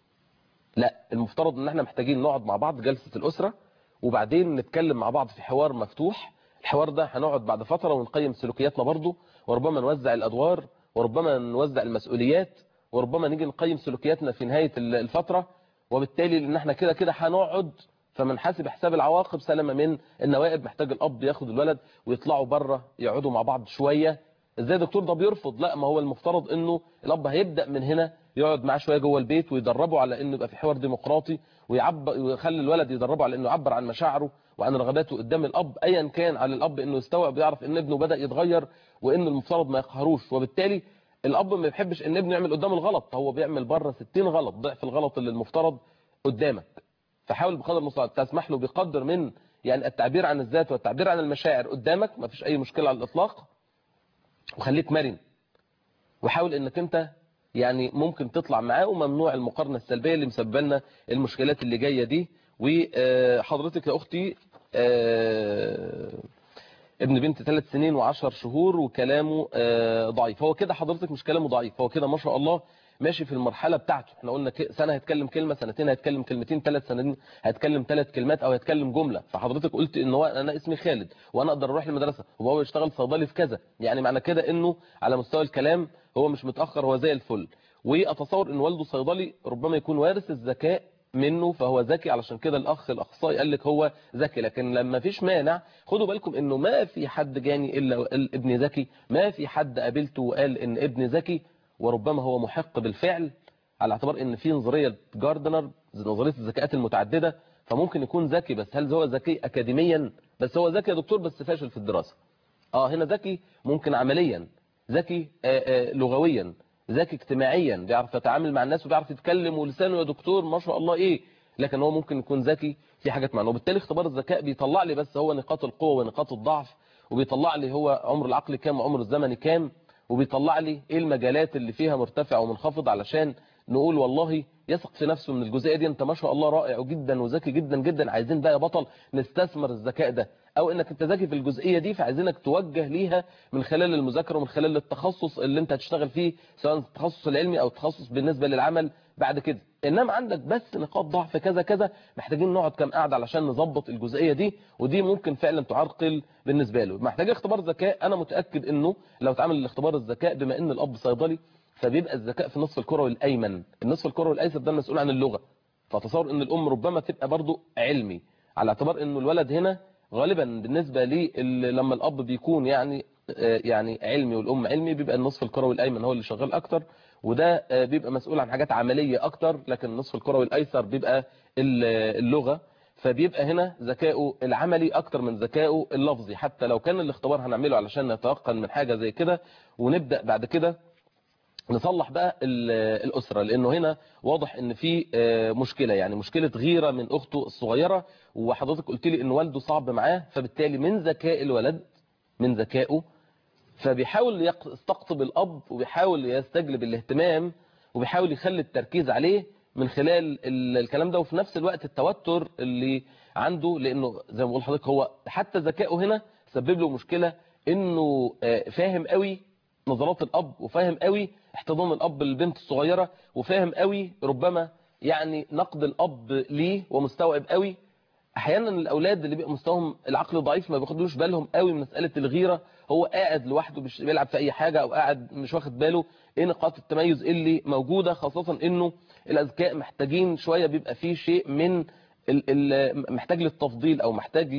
Speaker 2: لا المفترض ان احنا محتاجين نقعد مع بعض جلسه الاسره وبعدين نتكلم مع بعض في حوار مفتوح الحوار ده هنقعد بعد فتره ونقيم سلوكياتنا برضه وربما نوزع الادوار وربما نوزع المسؤوليات وربما نيجي نقيم سلوكياتنا في نهايه الفتره وبالتالي لان احنا كده كده هنقعد فمنحاسب حساب العواقب سلامه من النوائب محتاج الاب ياخد الولد ويطلعوا بره يقعدوا مع بعض شويه ازاي يا دكتور ده بيرفض لا ما هو المفترض انه الاب هيبدا من هنا يقعد معاه شويه جوه البيت ويدربه على انه يبقى في حوار ديمقراطي ويعبر ويخلي الولد يدربه على انه يعبر عن مشاعره وعن رغباته قدام الاب ايا كان على الاب انه يستوعب يعرف ان ابنه بدا يتغير وان المفترض ما يقهروش وبالتالي الاب ما بيحبش ان ابنه يعمل قدام الغلط هو بيعمل بره 60 غلط ضعف الغلط اللي المفترض قدامك فحاول بقدر المستطاع تسمح له بقدر من يعني التعبير عن الذات والتعبير عن المشاعر قدامك ما فيش اي مشكله على الاطلاق وخليك مرن وحاول انك انت يعني ممكن تطلع معاه وممنوع المقارنه السلبيه اللي مسببه لنا المشكلات اللي جايه دي وحضرتك يا اختي ابن بنت ثلاث سنين وعشر شهور وكلامه ضعيف هو كده حضرتك مش كلامه ضعيف هو كده ما شاء الله ماشي في المرحلة بتاعته احنا قلنا سنة هيتكلم كلمة سنتين هيتكلم كلمتين ثلاث سنين هيتكلم ثلاث كلمات او هيتكلم جملة فحضرتك قلت ان هو انا اسمي خالد وانا اقدر اروح المدرسة وهو يشتغل صيدلي في كذا يعني معنى كده انه على مستوى الكلام هو مش متأخر هو زي الفل واتصور ان والده صيدلي ربما يكون وارث الذكاء منه فهو ذكي علشان كده الاخ الاخصائي قال لك هو ذكي لكن لما فيش مانع خدوا بالكم انه ما في حد جاني الا ابن ذكي ما في حد قابلته وقال ان ابن ذكي وربما هو محق بالفعل على اعتبار ان في نظريه جاردنر نظريه الذكاءات المتعدده فممكن يكون ذكي بس هل هو ذكي اكاديميا بس هو ذكي يا دكتور بس فاشل في الدراسه اه هنا ذكي ممكن عمليا ذكي آآ آآ لغويا ذكي اجتماعيا بيعرف يتعامل مع الناس وبيعرف يتكلم ولسانه يا دكتور ما شاء الله ايه لكن هو ممكن يكون ذكي في حاجات معناه وبالتالي اختبار الذكاء بيطلع لي بس هو نقاط القوه ونقاط الضعف وبيطلع لي هو عمر العقل كام وعمر الزمني كام وبيطلع لي ايه المجالات اللي فيها مرتفع ومنخفض علشان نقول والله يثق في نفسه من الجزئيه دي انت ما شاء الله رائع جدا وذكي جدا جدا عايزين بقى يا بطل نستثمر الذكاء ده او انك انت ذكي في الجزئيه دي فعايزينك توجه ليها من خلال المذاكره ومن خلال التخصص اللي انت هتشتغل فيه سواء التخصص العلمي او التخصص بالنسبه للعمل بعد كده انما عندك بس نقاط ضعف كذا كذا محتاجين نقعد كام قاعده علشان نظبط الجزئيه دي ودي ممكن فعلا تعرقل بالنسبه له محتاج اختبار ذكاء انا متاكد انه لو اتعمل الاختبار الذكاء بما ان الاب صيدلي فبيبقى الذكاء في النصف الكروي الايمن النصف الكروي الايسر ده المسؤول عن اللغه فتصور ان الام ربما تبقى برضو علمي على اعتبار انه الولد هنا غالبا بالنسبه لي ال- لما الاب بيكون يعني آه، يعني علمي والام علمي بيبقى النصف الكروي الايمن هو اللي شغال اكتر وده آه، بيبقى مسؤول عن حاجات عمليه اكتر لكن النصف الكروي الايسر بيبقى ال- اللغه فبيبقى هنا ذكائه العملي اكتر من ذكائه اللفظي حتى لو كان الاختبار هنعمله علشان نتيقن من حاجه زي كده ونبدا بعد كده نصلح بقى ال- الأسرة لأنه هنا واضح إن في آه، مشكلة يعني مشكلة غيرة من أخته الصغيرة وحضرتك قلت لي إن والده صعب معاه فبالتالي من ذكاء الولد من ذكائه فبيحاول يق- يستقطب الأب وبيحاول يستجلب الاهتمام وبيحاول يخلي التركيز عليه من خلال ال- الكلام ده وفي نفس الوقت التوتر اللي عنده لأنه زي ما بقول لحضرتك هو حتى ذكائه هنا سبب له مشكلة إنه آه، فاهم قوي نظرات الاب وفاهم قوي احتضان الاب للبنت الصغيره وفاهم قوي ربما يعني نقد الاب ليه ومستوعب قوي احيانا الاولاد اللي بيبقى مستواهم العقل ضعيف ما بياخدوش بالهم قوي من مساله الغيره هو قاعد لوحده مش بيلعب في اي حاجه او قاعد مش واخد باله ايه نقاط التميز اللي موجوده خاصه انه الاذكياء محتاجين شويه بيبقى فيه شيء من ال- ال- محتاج للتفضيل او محتاج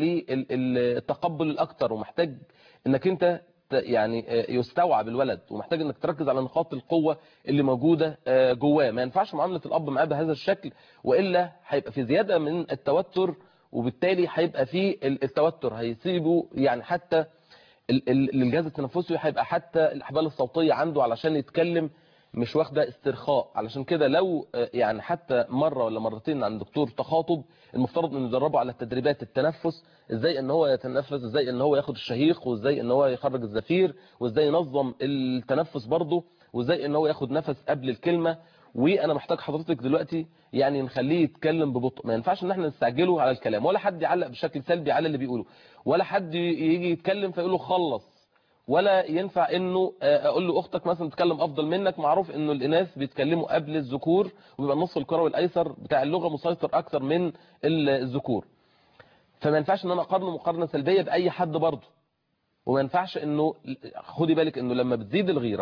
Speaker 2: للتقبل الاكتر ومحتاج انك انت ت- يعني آه، يستوعب الولد ومحتاج انك تركز على نقاط القوه اللي موجوده آه، جواه ما ينفعش معامله الاب معاه بهذا الشكل والا هيبقى في زياده من التوتر وبالتالي هيبقى في ال- التوتر هيسيبه يعني حتى ال- ال- الجهاز التنفسي هيبقى حتى الاحبال الصوتيه عنده علشان يتكلم مش واخده استرخاء علشان كده لو آه، يعني حتى مره ولا مرتين عند دكتور تخاطب المفترض انه يدربه على تدريبات التنفس ازاي ان هو يتنفس ازاي ان هو ياخد الشهيق وازاي ان هو يخرج الزفير وازاي ينظم التنفس برضه وازاي ان هو ياخد نفس قبل الكلمه وانا محتاج حضرتك دلوقتي يعني نخليه يتكلم ببطء ما ينفعش ان احنا نستعجله على الكلام ولا حد يعلق بشكل سلبي على اللي بيقوله ولا حد يجي يتكلم فيقول له خلص ولا ينفع انه آه، اقول له اختك مثلا تتكلم افضل منك معروف انه الاناث بيتكلموا قبل الذكور وبيبقى النصف الكروي الايسر بتاع اللغه مسيطر اكتر من ال- الذكور فما ينفعش ان انا اقارنه مقارنه سلبيه باي حد برضه وما ينفعش انه خدي بالك انه لما بتزيد الغيره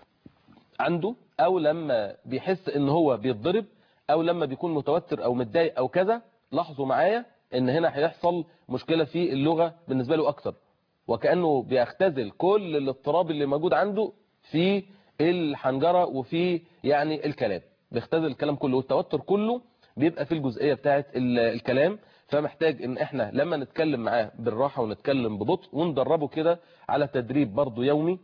Speaker 2: عنده او لما بيحس ان هو بيتضرب او لما بيكون متوتر او متضايق او كذا لاحظوا معايا ان هنا هيحصل مشكله في اللغه بالنسبه له اكتر وكانه بيختزل كل الاضطراب اللي موجود عنده في الحنجره وفي يعني الكلام بيختزل الكلام كله والتوتر كله بيبقى في الجزئيه بتاعه ال- الكلام فمحتاج ان احنا لما نتكلم معاه بالراحه ونتكلم ببطء وندربه كده على تدريب برضه يومي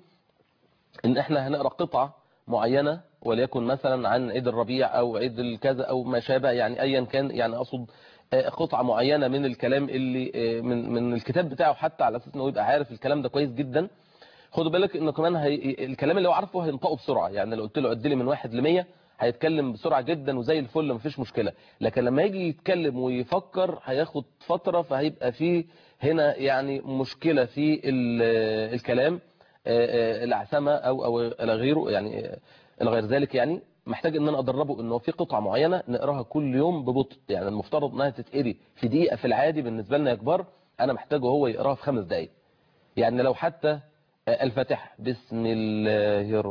Speaker 2: ان احنا هنقرا قطعه معينه وليكن مثلا عن عيد الربيع او عيد الكذا او ما شابه يعني ايا كان يعني اقصد آه، قطعه معينه من الكلام اللي آه، من من الكتاب بتاعه حتى على اساس انه يبقى عارف الكلام ده كويس جدا خدوا بالك انه كمان هي... الكلام اللي هو عارفه هينطقه بسرعه يعني لو قلت له عد لي من واحد ل 100 هيتكلم بسرعه جدا وزي الفل مفيش مشكله لكن لما يجي يتكلم ويفكر هياخد فتره فهيبقى فيه هنا يعني مشكله في ال- الكلام آه، آه، العسامه او او الى غيره يعني آه، الى غير ذلك يعني محتاج ان انا ادربه انه في قطعه معينه نقراها كل يوم ببطء يعني المفترض انها تتقري في دقيقه في العادي بالنسبه لنا يا كبار انا محتاجه هو يقراها في خمس دقائق يعني لو حتى الفاتحة بسم الله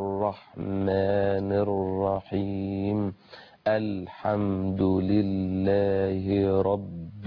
Speaker 2: الرحمن الرحيم الحمد لله رب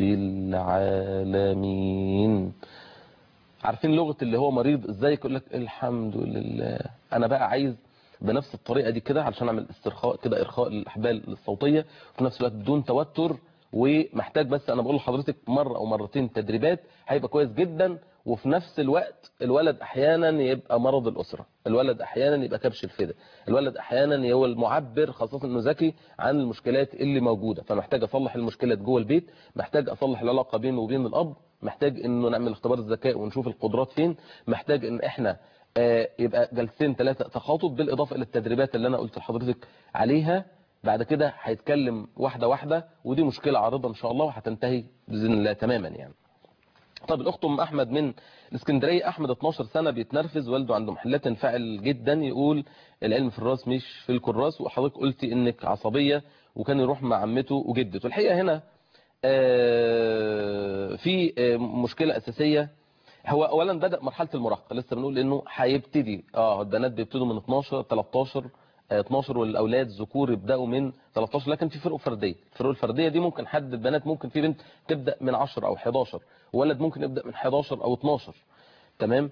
Speaker 2: العالمين عارفين لغة اللي هو مريض ازاي يقول لك الحمد لله انا بقى عايز بنفس الطريقة دي كده علشان اعمل استرخاء كده ارخاء للاحبال الصوتية وفي نفس الوقت بدون توتر ومحتاج بس انا بقول لحضرتك مرة او مرتين تدريبات هيبقى كويس جدا وفي نفس الوقت الولد احيانا يبقى مرض الاسره الولد احيانا يبقى كبش الفدا الولد احيانا هو المعبر خاصه انه ذكي عن المشكلات اللي موجوده فمحتاج اصلح المشكلات جوه البيت محتاج اصلح العلاقه بينه وبين الاب محتاج انه نعمل اختبار الذكاء ونشوف القدرات فين محتاج ان احنا آه، يبقى جلسين ثلاثه تخاطب بالاضافه الى التدريبات اللي انا قلت لحضرتك عليها بعد كده هيتكلم واحده واحده ودي مشكله عارضه ان شاء الله وهتنتهي باذن الله تماما يعني طب الاخت ام احمد من الاسكندريه احمد 12 سنه بيتنرفز والده عنده محلات انفعل جدا يقول العلم في الراس مش في الكراس وحضرتك قلتي انك عصبيه وكان يروح مع عمته وجدته الحقيقه هنا آه، في آه، مشكله اساسيه هو اولا بدا مرحله المراهقه لسه بنقول انه هيبتدي اه البنات بيبتدوا من 12 13 آه، 12 والاولاد الذكور يبداوا من 13 لكن في فروق فرديه الفروق الفرديه دي ممكن حد البنات ممكن في بنت تبدا من 10 او 11 وولد ممكن يبدا من 11 او 12 تمام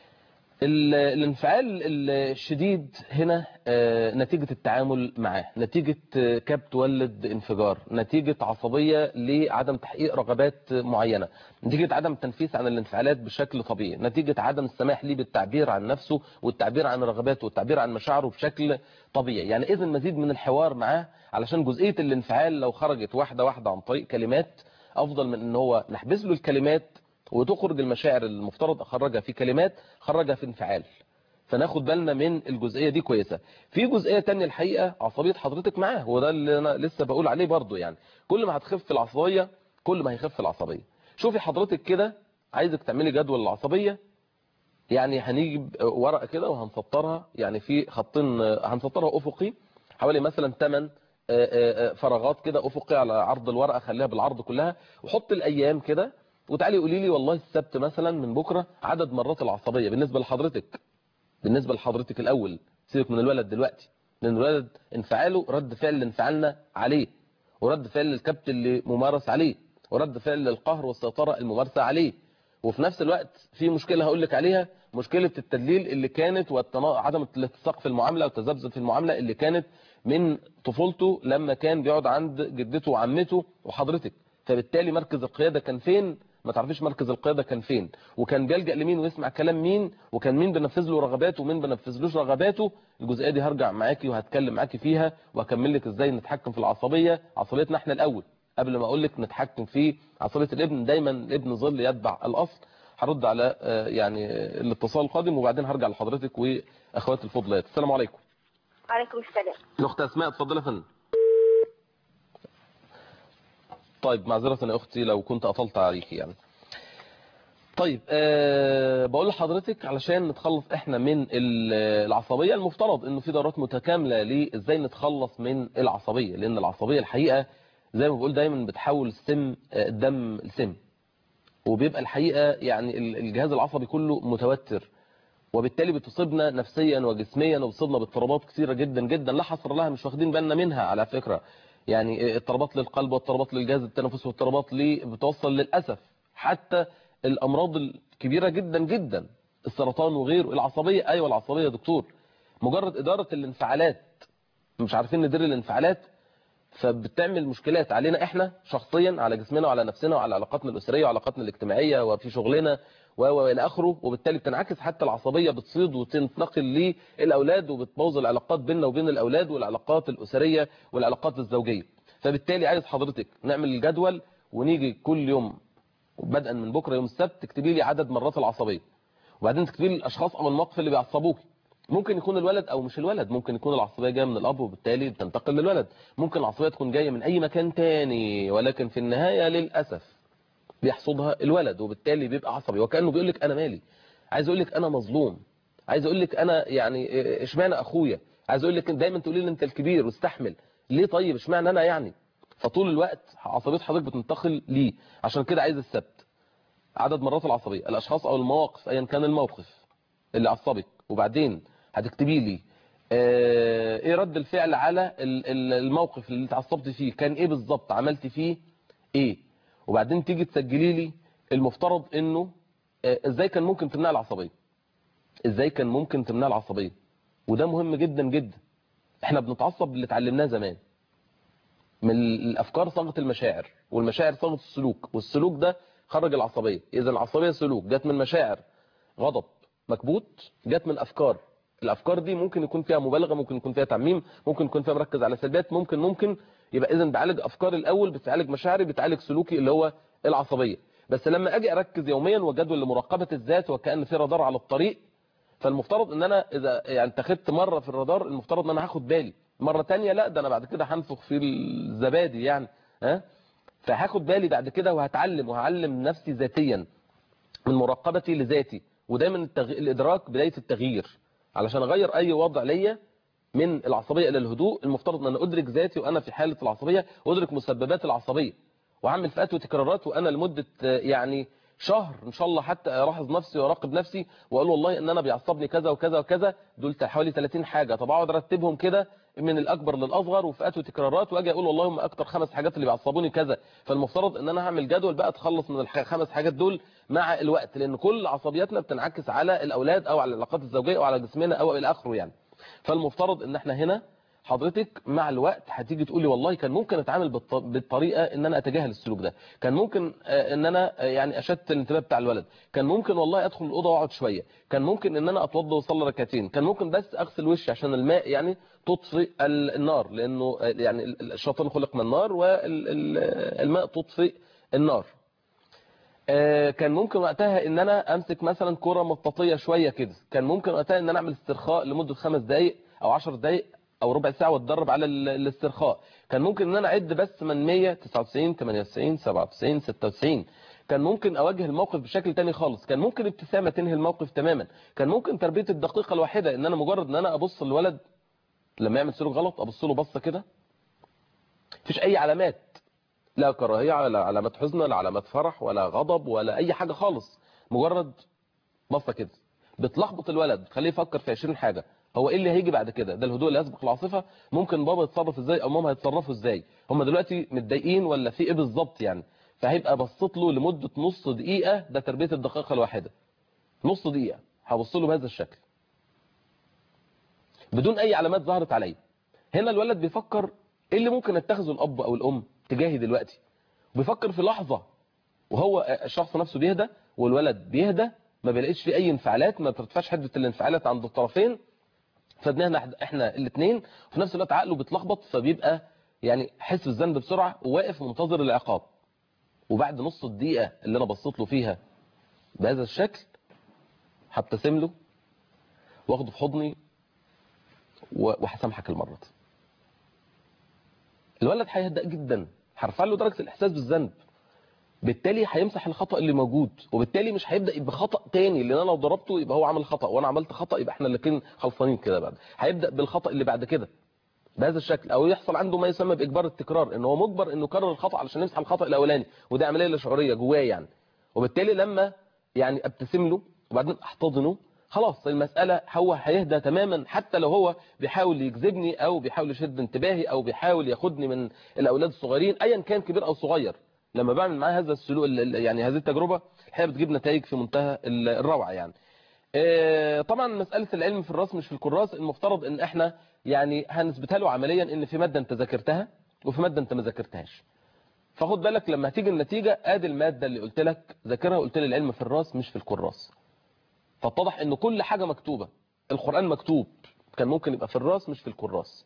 Speaker 2: ال- الانفعال الشديد هنا آه، نتيجة التعامل معاه نتيجة آه، كبت ولد انفجار نتيجة عصبية لعدم تحقيق رغبات معينة نتيجة عدم التنفيس عن الانفعالات بشكل طبيعي نتيجة عدم السماح ليه بالتعبير عن نفسه والتعبير عن رغباته والتعبير عن مشاعره بشكل طبيعي يعني إذن مزيد من الحوار معاه علشان جزئية الانفعال لو خرجت واحدة واحدة عن طريق كلمات أفضل من إن هو نحبس له الكلمات وتخرج المشاعر المفترض اخرجها في كلمات خرجها في انفعال فناخد بالنا من الجزئيه دي كويسه في جزئيه تانية الحقيقه عصبيه حضرتك معاه وده اللي انا لسه بقول عليه برضو يعني كل ما هتخف العصبيه كل ما هيخف العصبيه شوفي حضرتك كده عايزك تعملي جدول العصبيه يعني هنجيب ورقه كده وهنسطرها يعني في خطين هنسطرها افقي حوالي مثلا 8 فراغات كده افقي على عرض الورقه خليها بالعرض كلها وحط الايام كده وتعالي قولي لي والله السبت مثلا من بكره عدد مرات العصبيه بالنسبه لحضرتك بالنسبه لحضرتك الاول سيبك من الولد دلوقتي لان الولد انفعاله رد فعل اللي انفعلنا عليه ورد فعل الكبت اللي ممارس عليه ورد فعل القهر والسيطره الممارسه عليه وفي نفس الوقت في مشكله هقول لك عليها مشكله التدليل اللي كانت وعدم الاتساق في المعامله والتذبذب في المعامله اللي كانت من طفولته لما كان بيقعد عند جدته وعمته وحضرتك فبالتالي مركز القياده كان فين ما تعرفيش مركز القيادة كان فين وكان بيلجأ لمين ويسمع كلام مين وكان مين بنفذ له رغباته ومين بنفذلوش رغباته الجزئية دي هرجع معاكي وهتكلم معاكي فيها وهكمل لك ازاي نتحكم في العصبية عصبيتنا احنا الاول قبل ما اقول لك نتحكم في عصبية الابن دايما الابن ظل يتبع الاصل هرد على آه، يعني آه، الاتصال القادم وبعدين هرجع لحضرتك واخواتي الفضلات السلام عليكم
Speaker 7: عليكم السلام
Speaker 2: الاخت اسماء اتفضلي يا فندم طيب معذرة يا اختي لو كنت اطلت عليك يعني طيب أه بقول لحضرتك علشان نتخلص احنا من ال- العصبية المفترض انه في دورات متكاملة لازاي نتخلص من العصبية لان العصبية الحقيقة زي ما بقول دايما بتحول السم آه، الدم لسم وبيبقى الحقيقة يعني ال- الجهاز العصبي كله متوتر وبالتالي بتصيبنا نفسيا وجسميا وبتصيبنا باضطرابات كثيرة جدا جدا لا حصر لها مش واخدين بالنا منها على فكرة يعني اضطرابات للقلب واضطرابات للجهاز التنفسي واضطرابات لي بتوصل للأسف حتى الأمراض الكبيرة جدا جدا السرطان وغيره العصبية أيوة العصبية يا دكتور مجرد إدارة الانفعالات مش عارفين ندير الانفعالات فبتعمل مشكلات علينا احنا شخصيا على جسمنا وعلى نفسنا وعلى علاقاتنا الأسرية وعلاقاتنا الاجتماعية وفي شغلنا و و الى اخره وبالتالي بتنعكس حتى العصبيه بتصيد وتنتقل للاولاد وبتبوظ العلاقات بيننا وبين الاولاد والعلاقات الاسريه والعلاقات الزوجيه فبالتالي عايز حضرتك نعمل الجدول ونيجي كل يوم بدءا من بكره يوم السبت تكتبي لي عدد مرات العصبيه وبعدين تكتبي لي الاشخاص او المواقف اللي بيعصبوكي ممكن يكون الولد او مش الولد ممكن يكون العصبيه جايه من الاب وبالتالي بتنتقل للولد ممكن العصبيه تكون جايه من اي مكان تاني ولكن في النهايه للاسف بيحصدها الولد وبالتالي بيبقى عصبي وكانه بيقول لك انا مالي عايز اقول لك انا مظلوم عايز اقول لك انا يعني اشمعنى اخويا عايز اقول لك دايما تقولي لي انت الكبير واستحمل ليه طيب اشمعنى انا يعني فطول الوقت عصبيه حضرتك بتنتقل ليه عشان كده عايز السبت عدد مرات العصبيه الاشخاص او المواقف ايا كان الموقف اللي عصبك وبعدين هتكتبي لي آه، ايه رد الفعل على ال- ال- الموقف اللي اتعصبت فيه كان ايه بالظبط عملت فيه ايه وبعدين تيجي تسجلي لي المفترض انه آه، ازاي كان ممكن تمنع العصبيه ازاي كان ممكن تمنع العصبيه وده مهم جدا جدا احنا بنتعصب اللي اتعلمناه زمان من الافكار صاغه المشاعر والمشاعر صاغه السلوك والسلوك ده خرج العصبيه اذا العصبيه سلوك جت من مشاعر غضب مكبوت جت من افكار الافكار دي ممكن يكون فيها مبالغه ممكن يكون فيها تعميم ممكن يكون فيها مركز على سلبيات ممكن ممكن يبقى اذا بعالج افكاري الاول بتعالج مشاعري بتعالج سلوكي اللي هو العصبيه بس لما اجي اركز يوميا وجدول لمراقبه الذات وكان في رادار على الطريق فالمفترض ان انا اذا يعني اتخذت مره في الرادار المفترض ان انا هاخد بالي مرة تانية لا ده انا بعد كده هنفخ في الزبادي يعني ها فهاخد بالي بعد كده وهتعلم وهعلم نفسي ذاتيا من مراقبتي لذاتي ودايما التغ... الادراك بداية التغيير علشان اغير اي وضع ليا من العصبية الى الهدوء المفترض ان انا ادرك ذاتي وانا في حالة العصبية وادرك مسببات العصبية واعمل فئات وتكرارات وانا لمدة آه، يعني شهر ان شاء الله حتى الاحظ نفسي واراقب نفسي واقول والله ان انا بيعصبني كذا وكذا وكذا دول حوالي 30 حاجة طب اقعد ارتبهم كده من الاكبر للاصغر وفئات وتكرارات واجي اقول والله هم اكتر خمس حاجات اللي بيعصبوني كذا فالمفترض ان انا هعمل جدول بقى اتخلص من الخمس حاجات دول مع الوقت لان كل عصبياتنا بتنعكس على الاولاد او على العلاقات الزوجيه او على جسمنا او الى اخره يعني فالمفترض ان احنا هنا حضرتك مع الوقت هتيجي تقولي والله كان ممكن اتعامل بالط- بالطريقه ان انا اتجاهل السلوك ده كان ممكن آه، ان انا آه، يعني اشتت الانتباه بتاع الولد كان ممكن والله ادخل الاوضه واقعد شويه كان ممكن ان انا اتوضى واصلي ركعتين كان ممكن بس اغسل وشي عشان الماء يعني تطفئ ال- النار لانه آه، يعني ال- ال- الشيطان خلق من النار والماء تطفئ النار آه، كان ممكن وقتها ان انا امسك مثلا كرة مطاطية شوية كده كان ممكن وقتها ان انا اعمل استرخاء لمدة خمس دقايق او عشر دقايق او ربع ساعة واتدرب على ال- الاسترخاء كان ممكن ان انا اعد بس من 100 99 98 97 96 كان ممكن اواجه الموقف بشكل تاني خالص كان ممكن ابتسامة تنهي الموقف تماما كان ممكن تربية الدقيقة الواحدة ان انا مجرد ان انا ابص للولد لما يعمل سلوك غلط ابص له بصة كده مفيش اي علامات لا كراهية ولا علامات حزن ولا علامات فرح ولا غضب ولا اي حاجة خالص مجرد بصة كده بتلخبط الولد بتخليه يفكر في 20 حاجة هو ايه اللي هيجي بعد كده ده الهدوء اللي يسبق العاصفة ممكن بابا يتصرف ازاي او ماما هيتصرفوا ازاي هم دلوقتي متضايقين ولا في ايه بالظبط يعني فهيبقى بصيت له لمدة نص دقيقة ده تربية الدقيقة الواحدة نص دقيقة هبص له بهذا الشكل بدون اي علامات ظهرت عليه هنا الولد بيفكر ايه اللي ممكن يتخذه الاب او الام تجاهي دلوقتي بيفكر في لحظة وهو الشخص نفسه بيهدى والولد بيهدى ما بيلاقيش فيه اي انفعالات ما بترتفعش حدة الانفعالات عند الطرفين فدماغنا احنا الاثنين وفي نفس الوقت عقله بيتلخبط فبيبقى يعني حس بالذنب بسرعة وواقف منتظر العقاب وبعد نص الدقيقة اللي انا بصيت له فيها بهذا الشكل هبتسم له واخده في حضني و- وهسامحك المرة دي الولد هيهدأ جدا هرفع له درجة الإحساس بالذنب بالتالي هيمسح الخطأ اللي موجود وبالتالي مش هيبدأ بخطأ تاني لان انا لو ضربته يبقى هو عمل خطأ وانا عملت خطأ يبقى احنا الاثنين خلصانين كده بعد هيبدأ بالخطأ اللي بعد كده بهذا الشكل او يحصل عنده ما يسمى باجبار التكرار ان هو مجبر انه يكرر الخطأ علشان يمسح الخطأ الاولاني وده عملية لا شعورية جواه يعني وبالتالي لما يعني ابتسم له وبعدين احتضنه خلاص المسألة هو هيهدى تماما حتى لو هو بيحاول يجذبني او بيحاول يشد انتباهي او بيحاول ياخدني من الاولاد الصغيرين ايا كان كبير او صغير لما بعمل معاه هذا السلوك ال- ال- يعني هذه التجربة الحقيقة بتجيب نتائج في منتهى ال- الروعة يعني آه، طبعا مسألة العلم في الراس مش في الكراس المفترض ان احنا يعني هنثبتها له عمليا ان في مادة انت ذاكرتها وفي مادة انت ما ذاكرتهاش فخد بالك لما هتيجي النتيجة ادي المادة اللي قلت لك ذاكرها قلت لي العلم في الراس مش في الكراس فاتضح ان كل حاجة مكتوبة القرآن مكتوب كان ممكن يبقى في الراس مش في الكراس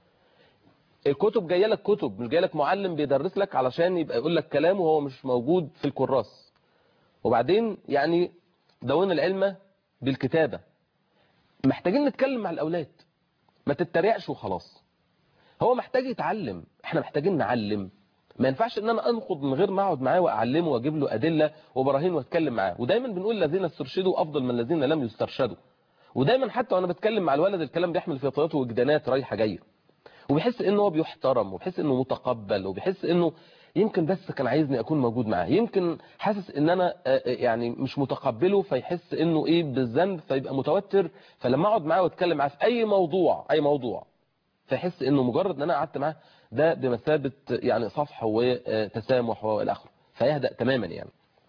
Speaker 2: الكتب جايه لك كتب مش جاي لك معلم بيدرس لك علشان يبقى يقول لك كلام وهو مش موجود في الكراس وبعدين يعني دون العلم بالكتابة محتاجين نتكلم مع الأولاد ما تتريقش وخلاص هو محتاج يتعلم احنا محتاجين نعلم ما ينفعش ان انا انقض من غير ما اقعد معاه واعلمه واجيب له ادله وبراهين واتكلم معاه ودايما بنقول الذين استرشدوا افضل من الذين لم يسترشدوا ودايما حتى وانا بتكلم مع الولد الكلام بيحمل في طياته وجدانات رايحه جايه وبيحس انه هو بيحترم وبيحس انه متقبل وبيحس انه يمكن بس كان عايزني اكون موجود معاه يمكن حاسس ان انا آه، آه، يعني مش متقبله فيحس انه ايه بالذنب فيبقى متوتر فلما اقعد معاه واتكلم معاه في اي موضوع اي موضوع فيحس انه مجرد ان انا قعدت معاه ده بمثابه يعني صفح وتسامح والى اخره فيهدأ تماما يعني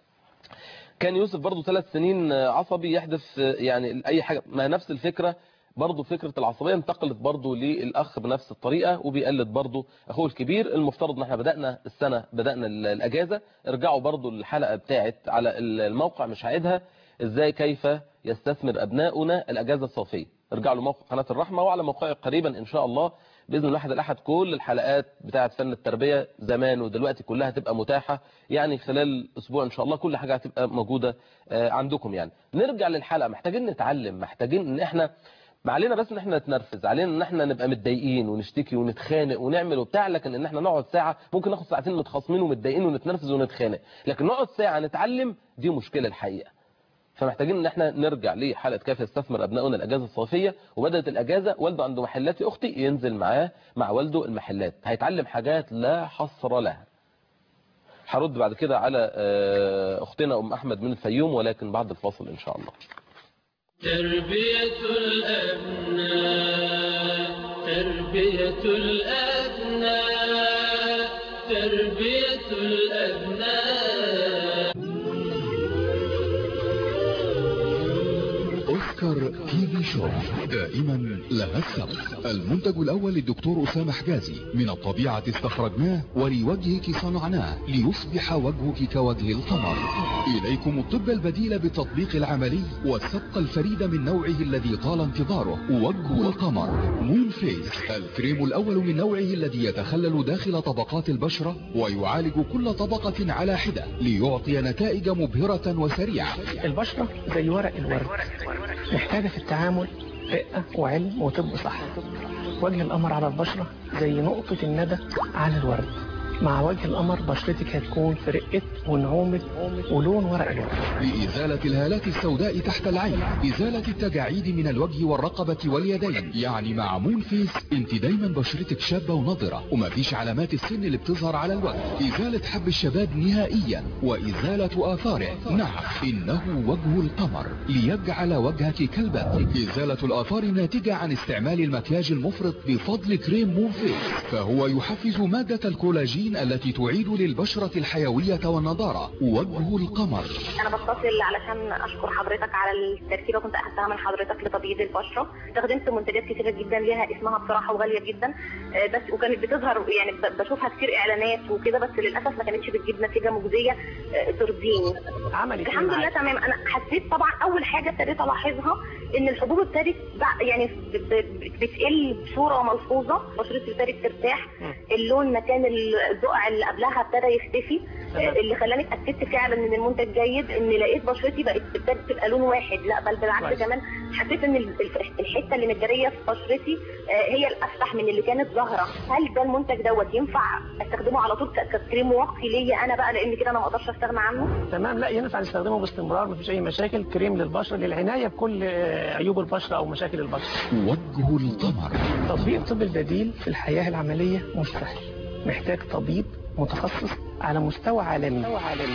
Speaker 2: كان يوسف برضو ثلاث سنين عصبي يحدث يعني اي حاجه ما نفس الفكره برضو فكرة العصبية انتقلت برضو للأخ بنفس الطريقة وبيقلد برضو أخوه الكبير المفترض ان احنا بدأنا السنة بدأنا ال- الأجازة ارجعوا برضو الحلقة بتاعت على ال- الموقع مش هعيدها ازاي كيف يستثمر أبناؤنا الأجازة الصيفية ارجعوا لموقع قناة الرحمة وعلى موقعي قريبا إن شاء الله بإذن الله أحد الأحد كل الحلقات بتاعت فن التربية زمان ودلوقتي كلها هتبقى متاحة يعني خلال أسبوع إن شاء الله كل حاجة هتبقى موجودة آه، عندكم يعني نرجع للحلقة محتاجين نتعلم محتاجين إن احنا ما علينا بس ان احنا نتنرفز علينا ان احنا نبقى متضايقين ونشتكي ونتخانق ونعمل وبتاع لكن ان احنا نقعد ساعه ممكن ناخد ساعتين متخاصمين ومتضايقين ونتنرفز ونتخانق لكن نقعد ساعه نتعلم دي مشكله الحقيقه فمحتاجين ان احنا نرجع لحلقه كيف يستثمر ابنائنا الاجازه الصيفيه وبدات الاجازه والده عنده محلات يا اختي ينزل معاه مع والده المحلات هيتعلم حاجات لا حصر لها هرد بعد كده على آه، اختنا ام احمد من الفيوم ولكن بعد الفاصل ان شاء الله
Speaker 1: تربية الأبناء تربية الأبناء تربية الأبناء
Speaker 7: اوسكار تي في شو دائما لها السبق المنتج الاول للدكتور اسامه حجازي من الطبيعه استخرجناه ولوجهك صنعناه ليصبح وجهك كوجه القمر اليكم الطب البديل بالتطبيق العملي والسبق الفريد من نوعه الذي طال انتظاره وجه القمر مون فيس الكريم الاول من نوعه الذي يتخلل داخل طبقات البشره ويعالج كل طبقه على حده ليعطي نتائج مبهره وسريعه
Speaker 8: البشرة زي ورق الورد محتاجة في التعامل رقة وعلم وطب صح وجه القمر على البشرة زي نقطة الندى على الورد مع وجه القمر بشرتك هتكون في رقة ونعومة ولون ورق الورد
Speaker 7: لإزالة الهالات السوداء تحت العين إزالة التجاعيد من الوجه والرقبة واليدين يعني مع مون فيس انت دايما بشرتك شابة ونضرة ومفيش علامات السن اللي بتظهر على الوجه إزالة حب الشباب نهائيا وإزالة آثاره نعم إنه وجه القمر ليجعل وجهك كالبدر إزالة الآثار الناتجة عن استعمال المكياج المفرط بفضل كريم مون فيس فهو يحفز مادة الكولاجين التي تعيد للبشرة الحيوية والنضارة وجه القمر
Speaker 9: انا بتصل علشان اشكر حضرتك على التركيبه كنت اخدتها من حضرتك لتبييض البشره استخدمت منتجات كتيره جدا ليها اسمها بصراحه وغاليه جدا آه، بس وكانت بتظهر يعني ب- بشوفها كتير اعلانات وكده بس للاسف ما كانتش بتجيب نتيجه مجزيه آه، ترضيني
Speaker 8: عملت
Speaker 9: الحمد
Speaker 8: إيه
Speaker 9: لله
Speaker 8: معاك؟
Speaker 9: تمام انا حسيت طبعا اول حاجه ابتديت الاحظها ان الحبوب ابتدت بع- يعني ب- ب- بتقل بصوره ملحوظه بشرتي ابتدت ترتاح اللون مكان البقع اللي قبلها ابتدى يختفي
Speaker 8: تمام.
Speaker 9: اللي خلاني اتاكدت فعلا ان المنتج جيد ان لقيت بشرتي بقت ابتدت تبقى لون واحد لا بل بالعكس
Speaker 8: كويس.
Speaker 9: كمان حسيت ان ال- الف- الحته اللي متجريه في بشرتي آه، هي الافتح من اللي كانت ظاهره هل ده المنتج دوت ينفع استخدمه على طول ك- ككريم واقي ليا انا بقى لان كده انا ما اقدرش استغنى عنه
Speaker 8: تمام لا ينفع نستخدمه باستمرار مفيش أي مشاكل كريم للبشرة للعناية بكل آه، عيوب البشرة أو مشاكل البشرة
Speaker 7: وجه القمر
Speaker 8: تطبيق الطب البديل في الحياة العملية مش سهل محتاج طبيب متخصص على مستوى عالمي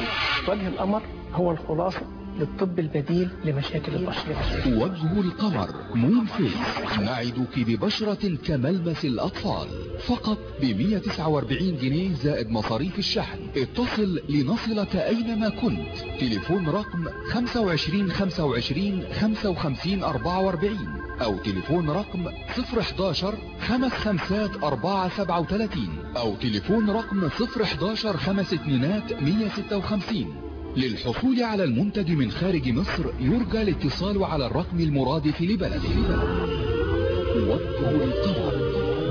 Speaker 8: وجه القمر هو الخلاصة للطب البديل لمشاكل البشرة
Speaker 7: وجه القمر مون فيس نعدك ببشرة كملمس الأطفال فقط ب 149 جنيه زائد مصاريف الشحن اتصل لنصلك أينما كنت تليفون رقم 25 25 55 44 أو تليفون رقم 011 خمس خمسات 437 أو تليفون رقم 011 خمس اتنينات 156 للحصول على المنتج من خارج مصر يرجى الاتصال على الرقم المرادف لبلده وجه القمر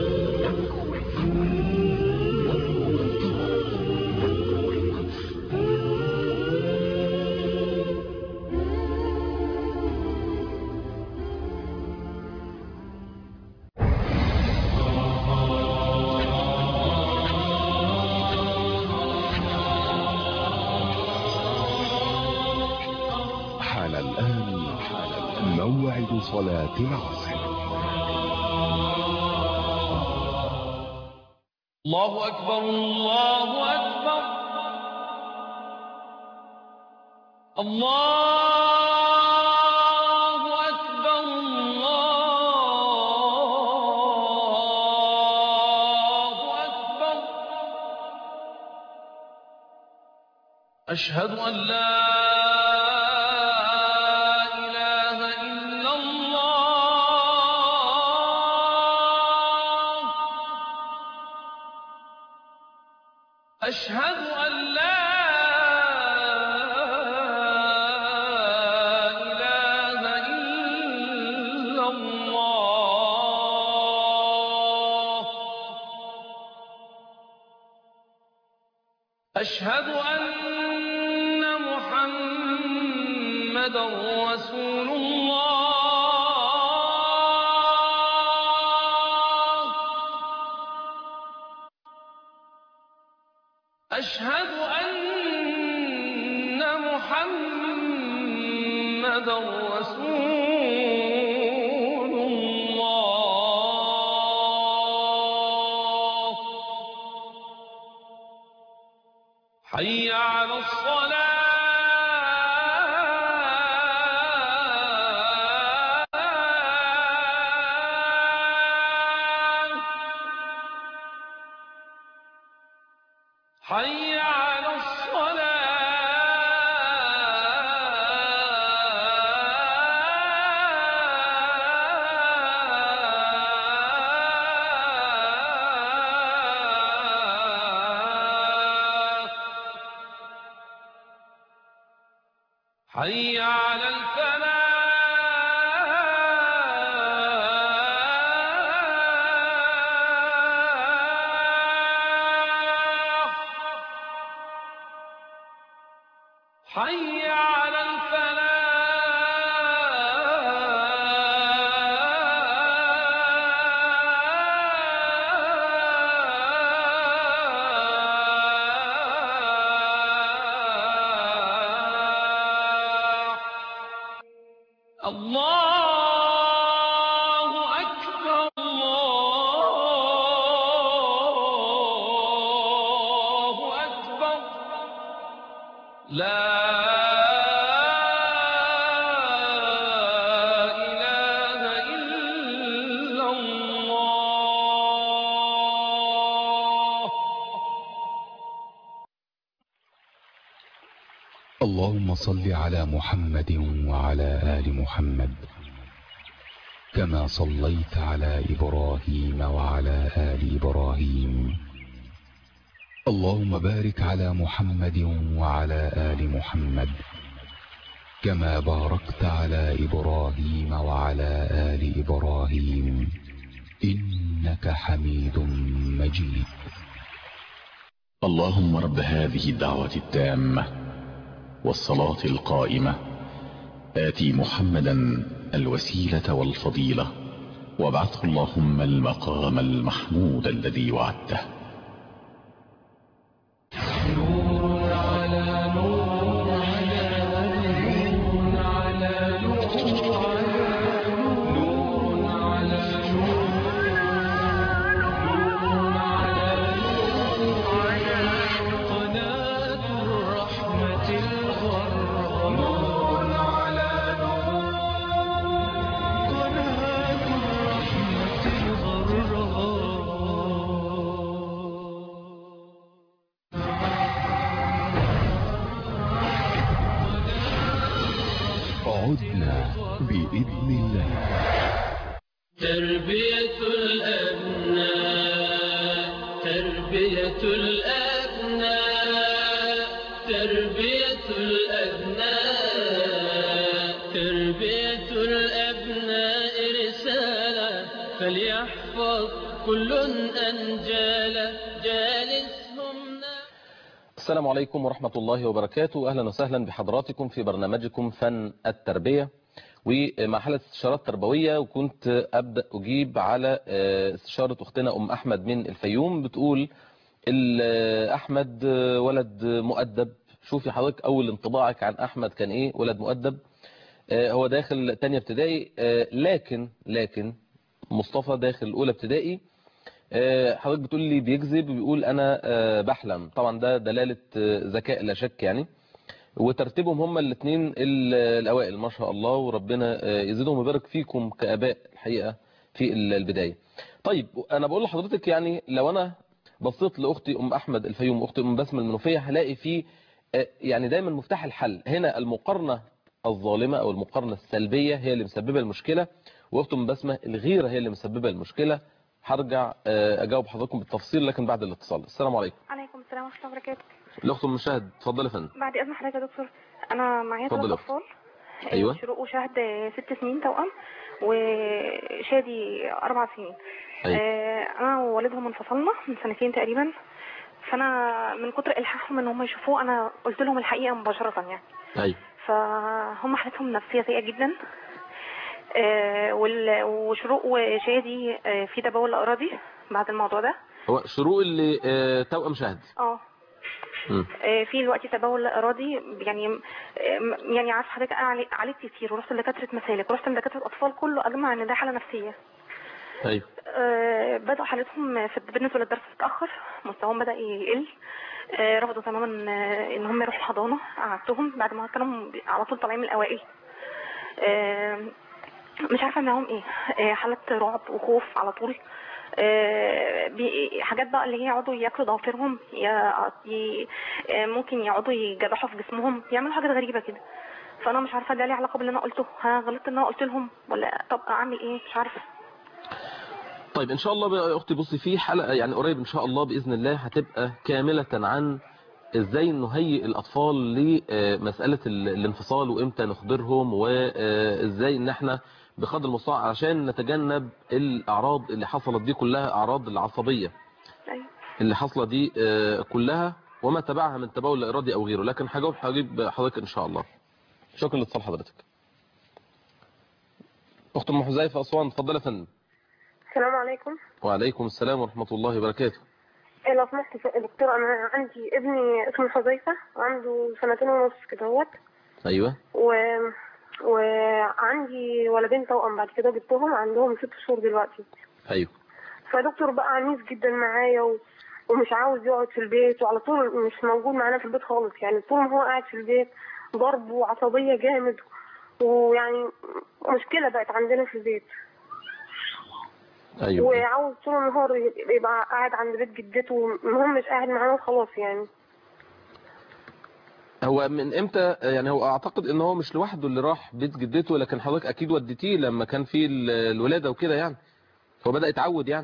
Speaker 7: حان الآن موعد صلاة العصر
Speaker 1: الله أكبر الله أكبر الله أكبر الله أكبر أشهد أن لا إله إلا الله أشهد أن لا إله إلا الله أشهد أن محمدا رسول الله أشهد أن محمدا رسول الله حي على الصلاة حي على الصلاة حي على الفلاح حي على الفلاح الله أكبر الله أكبر لا إله إلا الله
Speaker 7: اللهم صل على محمد وعلى آل محمد كما صليت على إبراهيم وعلى آل إبراهيم اللهم بارك على محمد وعلى آل محمد كما باركت على إبراهيم وعلى آل إبراهيم إنك حميد مجيد
Speaker 10: اللهم رب هذه الدعوة التامة والصلاة القائمة آتي محمدا الوسيلة والفضيلة وابعثه اللهم المقام المحمود الذي وعدته
Speaker 1: قناة الرحمة الغراء نور على نور قناة الرحمة
Speaker 7: عدنا بإذن الله
Speaker 1: تربية الأبناء تربية الأبناء تربية الأبناء تربية الأبناء رسالة فليحفظ كل أنجال جالسهم
Speaker 2: السلام عليكم ورحمة الله وبركاته أهلا وسهلا بحضراتكم في برنامجكم فن التربية ومع حالة استشارات تربوية وكنت أبدأ أجيب على آه، استشارة أختنا أم أحمد من الفيوم بتقول ال- آه، أحمد آه، ولد مؤدب شوفي حضرتك أول انطباعك عن أحمد كان إيه ولد مؤدب آه، هو داخل تانية ابتدائي آه، لكن لكن مصطفى داخل أولى ابتدائي آه، حضرتك بتقول لي بيكذب وبيقول انا آه، بحلم طبعا ده دلالة آه، ذكاء لا شك يعني وترتيبهم هما الاثنين الاوائل ما شاء الله وربنا آه، يزيدهم ويبارك فيكم كاباء الحقيقة في ال- البداية طيب انا بقول لحضرتك يعني لو انا بصيت لاختي ام احمد الفيوم واختي ام بسمه المنوفيه هلاقي في آه، يعني دايما مفتاح الحل هنا المقارنه الظالمه او المقارنه السلبيه هي اللي مسببه المشكله واخت ام بسمه الغيره هي اللي مسببه المشكله هرجع آه، اجاوب حضراتكم بالتفصيل لكن بعد الاتصال السلام عليكم
Speaker 11: عليكم السلام ورحمة الله وبركاته
Speaker 2: الاخت ام مشاهد اتفضلي يا فندم
Speaker 11: بعد إذن حضرتك يا دكتور أنا معايا ثلاث
Speaker 2: اتفضل يا
Speaker 11: أطفال
Speaker 2: أيوة.
Speaker 11: شروق وشهد ست سنين توأم وشادي أربع سنين
Speaker 2: أيوة.
Speaker 11: آه، أنا ووالدهم انفصلنا من سنتين تقريبا فأنا من كتر إلحاحهم إن هم يشوفوه أنا قلت لهم الحقيقة مباشرة يعني
Speaker 2: ايوه
Speaker 11: فهم حالتهم النفسية سيئة جدا آه، وال- وشروق وشادي آه، في تبول أراضي بعد الموضوع ده
Speaker 2: هو شروق اللي آه، توأم شهد
Speaker 11: اه
Speaker 2: مم.
Speaker 11: آه، في دلوقتي تبول لا ارادي يعني آه، يعني عارف حضرتك انا عالي- عالجت كتير ورحت لدكاتره مسالك ورحت لدكاتره اطفال كله اجمع ان ده حاله نفسيه
Speaker 2: ايوه
Speaker 11: آه، بدأوا حالتهم في بالنسبة للدرس متأخر مستواهم بدأ يقل آه، رفضوا تماما آه، ان هم يروحوا حضانة قعدتهم بعد ما كانوا على طول طالعين من الأوائل آه، مش عارفة معاهم ايه آه، حالة رعب وخوف على طول آه، بي- حاجات بقى اللي هي يقعدوا ياكلوا ضوافرهم يا- ي- آه، ممكن يقعدوا يجرحوا في جسمهم يعملوا حاجات غريبة كده فانا مش عارفه ده ليه علاقه باللي انا قلته ها غلطت ان انا قلت لهم ولا طب اعمل ايه مش عارفه
Speaker 2: طيب ان شاء الله بقى يا اختي بصي في حلقه يعني قريب ان شاء الله باذن الله هتبقى كامله عن ازاي نهيئ الاطفال لمساله ال- الانفصال وامتى نخبرهم وازاي ان احنا بقدر المستطاع عشان نتجنب الاعراض اللي حصلت دي كلها اعراض العصبيه
Speaker 11: ايوه
Speaker 2: اللي حاصله دي آه، كلها وما تبعها من تبول لا ارادي او غيره لكن هجاوب هجيب حضرتك ان شاء الله شكرا لاتصال حضرتك اخت ام حذيفه اسوان اتفضلي يا فندم
Speaker 12: السلام عليكم
Speaker 2: وعليكم السلام ورحمه الله وبركاته
Speaker 12: إيه لو سمحت يا دكتور انا عندي ابني اسمه حذيفه عنده سنتين ونص كده اهوت
Speaker 2: ايوه
Speaker 12: و... وعندي ولدين توأم بعد كده جبتهم عندهم ست شهور دلوقتي
Speaker 2: ايوه
Speaker 12: فدكتور بقى عنيف جدا معايا و... ومش عاوز يقعد في البيت وعلى طول مش موجود معانا في البيت خالص يعني طول ما هو قاعد في البيت ضرب وعصبية جامد ويعني مشكلة بقت عندنا في البيت
Speaker 2: ايوه
Speaker 12: وعاوز طول النهار يبقى قاعد عند بيت جدته المهم مش قاعد معانا خلاص يعني
Speaker 2: هو من امتى يعني هو اعتقد ان هو مش لوحده اللي راح بيت جدته لكن حضرتك اكيد وديتيه لما كان في ال- الولاده وكده يعني هو بدا يتعود يعني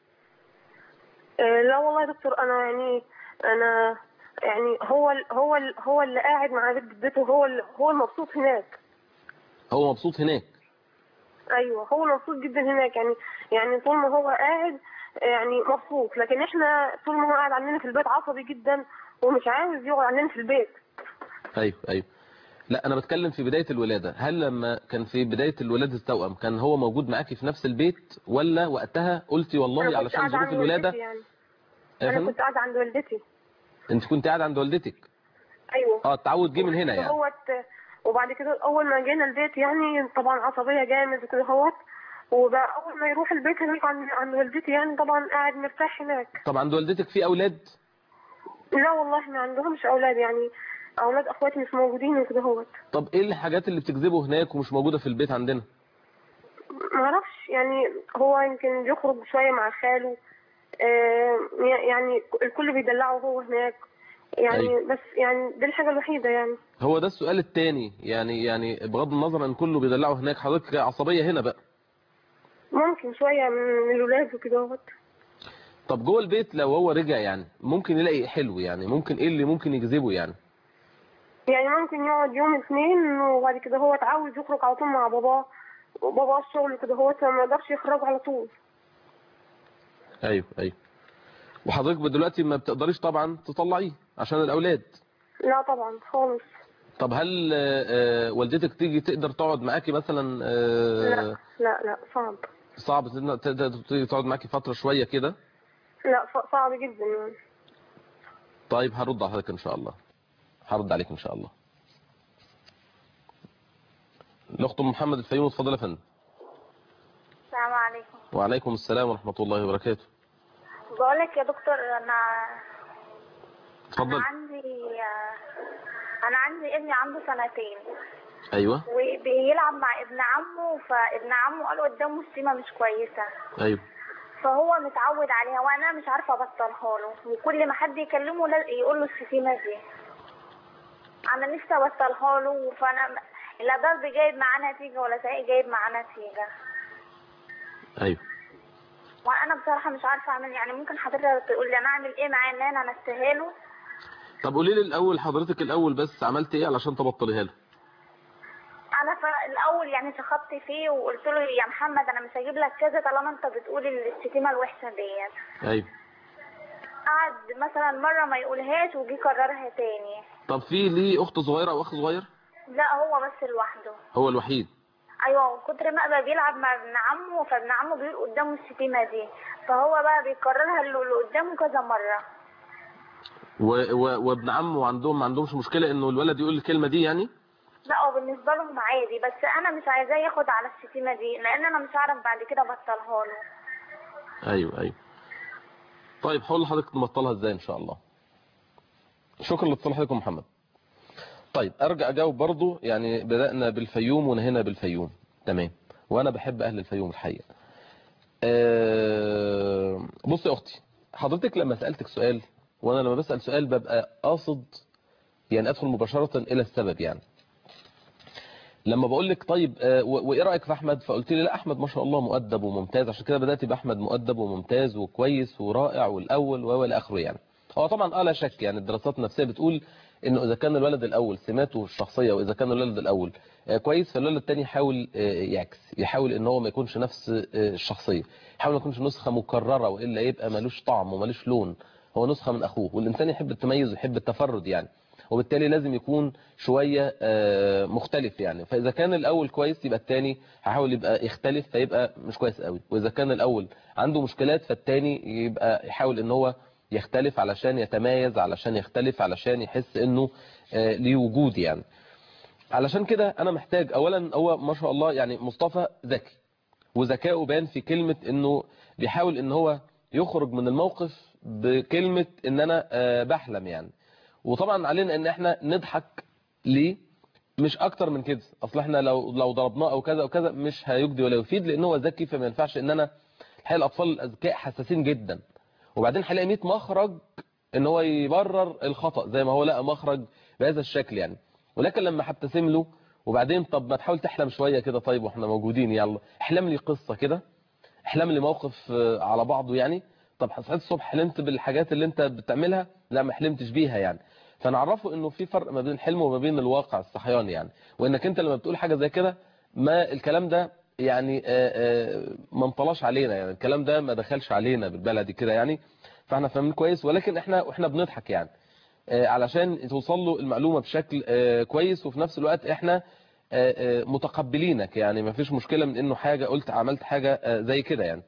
Speaker 12: آه، لا والله يا دكتور انا يعني انا يعني هو ال- هو ال- هو اللي قاعد مع بيت جدته هو ال- هو المبسوط هناك
Speaker 2: هو مبسوط هناك
Speaker 12: ايوه هو مبسوط جدا هناك يعني يعني طول ما هو قاعد يعني مبسوط لكن احنا طول ما هو قاعد عندنا في البيت عصبي جدا ومش عاوز يقعد عندنا في البيت
Speaker 2: ايوه ايوه لا انا بتكلم في بدايه الولاده هل لما كان في بدايه الولاده التوأم كان هو موجود معاكي في نفس البيت ولا وقتها قلتي
Speaker 12: أنا
Speaker 2: والله
Speaker 12: كنت
Speaker 2: علشان
Speaker 12: قاعدة
Speaker 2: ظروف
Speaker 12: عند
Speaker 2: الولاده
Speaker 12: والدتي يعني
Speaker 2: يا
Speaker 12: انا
Speaker 2: فندم؟
Speaker 12: كنت قاعده عند والدتي
Speaker 2: انت كنت قاعد عند والدتك
Speaker 12: ايوه
Speaker 2: اه التعود جه من هنا يعني
Speaker 12: هوت وبعد كده اول ما جينا البيت يعني طبعا عصبيه جامد وكده هوت وبقى اول ما يروح البيت هناك عند عند والدتي يعني طبعا قاعد مرتاح هناك
Speaker 2: طب عند والدتك في اولاد
Speaker 12: لا والله ما عندهمش اولاد يعني اولاد اخواتي مش موجودين وكده هوت
Speaker 2: طب ايه الحاجات اللي بتجذبه هناك ومش موجوده في البيت عندنا
Speaker 12: ما اعرفش يعني هو يمكن بيخرج شويه مع خاله آه يعني الكل بيدلعه هو هناك يعني
Speaker 2: أيوة.
Speaker 12: بس يعني دي الحاجه الوحيده يعني
Speaker 2: هو ده السؤال الثاني يعني يعني بغض النظر ان كله بيدلعه هناك حضرتك عصبيه هنا بقى
Speaker 12: ممكن شويه من الولاد وكده هوت
Speaker 2: طب جوه البيت لو هو رجع يعني ممكن يلاقي حلو يعني ممكن ايه اللي ممكن يجذبه يعني
Speaker 12: يعني ممكن يقعد يوم اثنين وبعد كده هو اتعود يخرج على طول مع باباه وباباه الشغل كده هو فما يقدرش يخرج على طول
Speaker 2: ايوه ايوه وحضرتك دلوقتي ما بتقدريش طبعا تطلعيه عشان الاولاد
Speaker 12: لا طبعا خالص
Speaker 2: طب هل آه، آه، والدتك تيجي تقدر تقعد معاكي مثلا آه،
Speaker 12: لا لا لا صعب
Speaker 2: صعب تقدر- تقدر تيجي تقعد معاكي فتره شويه كده
Speaker 12: لا ص- صعب جدا يعني
Speaker 2: طيب هرد على حضرتك ان شاء الله هرد عليك ان شاء الله الاخت ام محمد الفيوم اتفضل يا فندم
Speaker 13: السلام عليكم
Speaker 2: وعليكم السلام ورحمه الله وبركاته
Speaker 13: بقولك يا دكتور انا
Speaker 2: اتفضل
Speaker 13: انا عندي انا عندي ابني عنده سنتين
Speaker 2: ايوه
Speaker 13: وبيلعب مع ابن عمه فابن عمه قال قدامه السيمه مش كويسه
Speaker 2: ايوه
Speaker 13: فهو متعود عليها وانا مش عارفه ابطلها له وكل ما حد يكلمه لا- يقول له الشتيمه دي انا نفسي ابطلها له فانا لا ضرب جايب معاه نتيجه ولا زعيق جايب معاه نتيجه
Speaker 2: ايوه
Speaker 13: وانا بصراحه مش عارفه اعمل يعني ممكن حضرتك تقول لي انا اعمل ايه معاه ان انا انساه له
Speaker 2: طب قولي لي الاول حضرتك الاول بس عملت ايه علشان تبطليها له
Speaker 13: انا ف- الاول يعني شخطت فيه وقلت له يا محمد انا مش هجيب لك كذا طالما انت بتقول الشتيمه الوحشه ديت
Speaker 2: ايوه
Speaker 13: قعد مثلا مره ما يقولهاش وجي كررها تاني
Speaker 2: طب في ليه اخت صغيره او اخ صغير
Speaker 13: لا هو بس لوحده
Speaker 2: هو الوحيد
Speaker 13: ايوه كتر ما بقى بيلعب مع ابن عمه فابن عمه بيقول قدامه الشتيمه دي فهو بقى بيكررها اللي اللي قدامه كذا مره
Speaker 2: و- و- وابن عمه عندهم ما عندهمش مشكله انه الولد يقول الكلمه دي يعني
Speaker 13: لا هو بالنسبة لهم عادي بس أنا مش عايزاه ياخد على الشتيمة دي لأن أنا مش هعرف بعد كده أبطلها له
Speaker 2: ايوه ايوه طيب حاول حضرتك تبطلها ازاي ان شاء الله شكرا لاتصال حضرتك يا محمد طيب ارجع اجاوب برضو يعني بدأنا بالفيوم ونهينا بالفيوم تمام وانا بحب اهل الفيوم الحقيقه أه بص يا اختي حضرتك لما سألتك سؤال وانا لما بسأل سؤال ببقى قاصد يعني ادخل مباشرة الى السبب يعني لما بقول لك طيب آه، و- وايه رايك في احمد فقلت لي لا احمد ما شاء الله مؤدب وممتاز عشان كده بدات باحمد مؤدب وممتاز وكويس ورائع والاول وهو الى اخره يعني هو طبعا اه لا شك يعني الدراسات النفسيه بتقول انه اذا كان الولد الاول سماته الشخصيه واذا كان الولد الاول آه، كويس فالولد الثاني يحاول آه، يعكس يحاول ان هو ما يكونش نفس آه، الشخصيه يحاول ما يكونش نسخه مكرره والا يبقى ملوش طعم وملوش لون هو نسخه من اخوه والانسان يحب التميز ويحب التفرد يعني وبالتالي لازم يكون شوية آه، مختلف يعني فإذا كان الأول كويس يبقى التاني هيحاول يبقى يختلف فيبقى مش كويس قوي وإذا كان الأول عنده مشكلات فالتاني يبقى يحاول إن هو يختلف علشان يتميز علشان يختلف علشان يحس إنه آه، ليه وجود يعني علشان كده أنا محتاج أولا هو ما شاء الله يعني مصطفى ذكي وذكائه بان في كلمة إنه بيحاول إن هو يخرج من الموقف بكلمة إن أنا آه، بحلم يعني وطبعا علينا ان احنا نضحك ليه مش اكتر من كده اصل احنا لو لو ضربناه او كذا او كذا مش هيجدي ولا يفيد لان هو ذكي فما ينفعش ان انا الحقيقه الاطفال الاذكياء حساسين جدا وبعدين هيلاقي 100 مخرج ان هو يبرر الخطا زي ما هو لقى مخرج بهذا الشكل يعني ولكن لما هبتسم له وبعدين طب ما تحاول تحلم شويه كده طيب واحنا موجودين يلا احلم لي قصه كده احلم لي موقف آه، على بعضه يعني طب صحيت الصبح حلمت بالحاجات اللي انت بتعملها لا ما حلمتش بيها يعني فنعرفه انه في فرق ما بين الحلم وما بين الواقع الصحياني يعني وانك انت لما بتقول حاجه زي كده ما الكلام ده يعني آه، آه، ما انطلاش علينا يعني الكلام ده ما دخلش علينا بالبلدي كده يعني فاحنا فاهمين كويس ولكن احنا واحنا بنضحك يعني آه، علشان توصل له المعلومه بشكل آه، كويس وفي نفس الوقت احنا آه، آه، متقبلينك يعني ما فيش مشكله من انه حاجه قلت عملت حاجه آه، زي كده يعني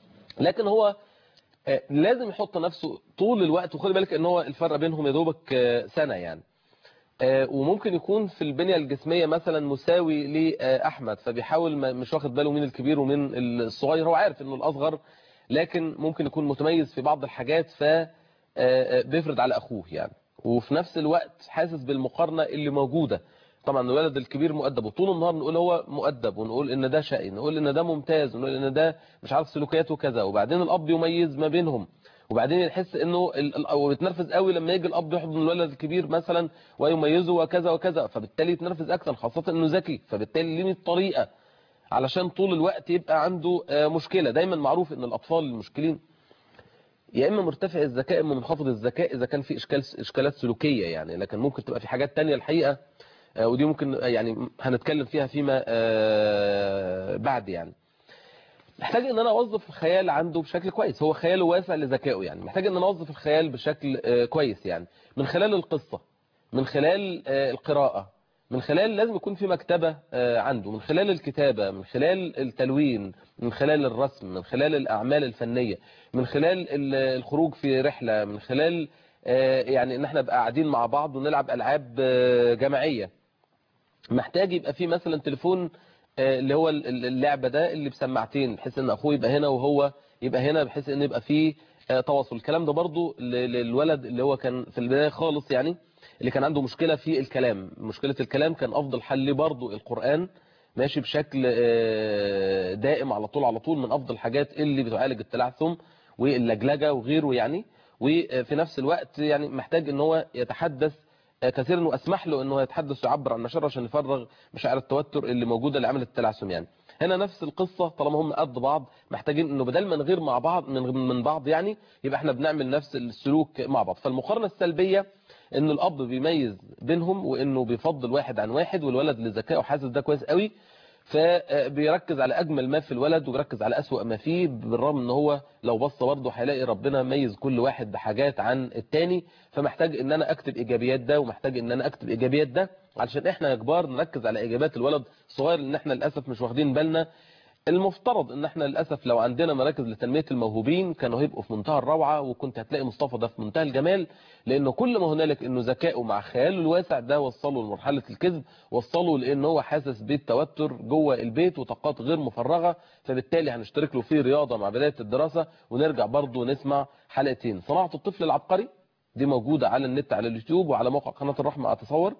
Speaker 2: لكن هو آه، لازم يحط نفسه طول الوقت وخد بالك ان هو الفرق بينهم يا دوبك آه، سنه يعني آه، وممكن يكون في البنيه الجسميه مثلا مساوي لاحمد فبيحاول ما- مش واخد باله مين الكبير ومين الصغير هو عارف انه الاصغر لكن ممكن يكون متميز في بعض الحاجات ف آه، آه، بيفرض على اخوه يعني وفي نفس الوقت حاسس بالمقارنه اللي موجوده طبعا الولد الكبير مؤدب وطول النهار نقول هو مؤدب ونقول ان ده شقي نقول ان ده ممتاز ونقول ان ده مش عارف سلوكياته كذا وبعدين الاب يميز ما بينهم وبعدين يحس انه ال- ال- او يتنرفز قوي لما يجي الاب يحضن الولد الكبير مثلا ويميزه وكذا وكذا فبالتالي يتنرفز اكثر خاصه انه ذكي فبالتالي ليه 100 طريقه علشان طول الوقت يبقى عنده آه، مشكله دايما معروف ان الاطفال المشكلين يا اما مرتفع الذكاء يا اما منخفض الذكاء اذا كان في اشكال اشكالات سلوكيه يعني لكن ممكن تبقى في حاجات تانية الحقيقه آه، ودي ممكن آه، يعني هنتكلم فيها فيما آه، بعد يعني محتاج ان انا اوظف الخيال عنده بشكل كويس هو خياله واسع لذكائه يعني محتاج ان انا اوظف الخيال بشكل آه، كويس يعني من خلال القصه من خلال آه، القراءه من خلال لازم يكون في مكتبه آه، عنده من خلال الكتابه من خلال التلوين من خلال الرسم من خلال الاعمال الفنيه من خلال ال- الخروج في رحله من خلال آه، يعني ان احنا نبقى قاعدين مع بعض ونلعب العاب آه، جماعيه محتاج يبقى في مثلا تليفون آه، اللي هو ال- ال- اللعبه ده اللي بسماعتين بحيث ان اخوه يبقى هنا وهو يبقى هنا بحيث ان يبقى فيه آه، تواصل الكلام ده برضو ل- للولد اللي هو كان في البدايه خالص يعني اللي كان عنده مشكله في الكلام مشكله الكلام كان افضل حل برضو القران ماشي بشكل آه، دائم على طول على طول من افضل الحاجات اللي بتعالج التلعثم واللجلجه وغيره يعني وفي نفس الوقت يعني محتاج ان هو يتحدث كثيرا واسمح له انه يتحدث ويعبر عن مشاعره عشان يفرغ مشاعر التوتر اللي موجوده اللي عملت التلعثم يعني هنا نفس القصه طالما هم قد بعض محتاجين انه بدل ما نغير مع بعض من من بعض يعني يبقى احنا بنعمل نفس السلوك مع بعض فالمقارنه السلبيه ان الاب بيميز بينهم وانه بيفضل واحد عن واحد والولد لذكائه حاسس ده كويس قوي فبيركز على اجمل ما في الولد وبيركز على اسوأ ما فيه بالرغم ان هو لو بص برضه هيلاقي ربنا ميز كل واحد بحاجات عن التاني فمحتاج ان انا اكتب ايجابيات ده ومحتاج ان انا اكتب ايجابيات ده علشان احنا يا كبار نركز على ايجابيات الولد الصغير لان احنا للاسف مش واخدين بالنا المفترض ان احنا للاسف لو عندنا مراكز لتنميه الموهوبين كانوا هيبقوا في منتهى الروعه وكنت هتلاقي مصطفى ده في منتهى الجمال لانه كل ما هنالك انه ذكائه مع خياله الواسع ده وصله لمرحله الكذب وصله لان هو حاسس بالتوتر جوه البيت وطاقات غير مفرغه فبالتالي هنشترك له في رياضه مع بدايه الدراسه ونرجع برضه نسمع حلقتين صناعه الطفل العبقري دي موجوده على النت على اليوتيوب وعلى موقع قناه الرحمه اتصور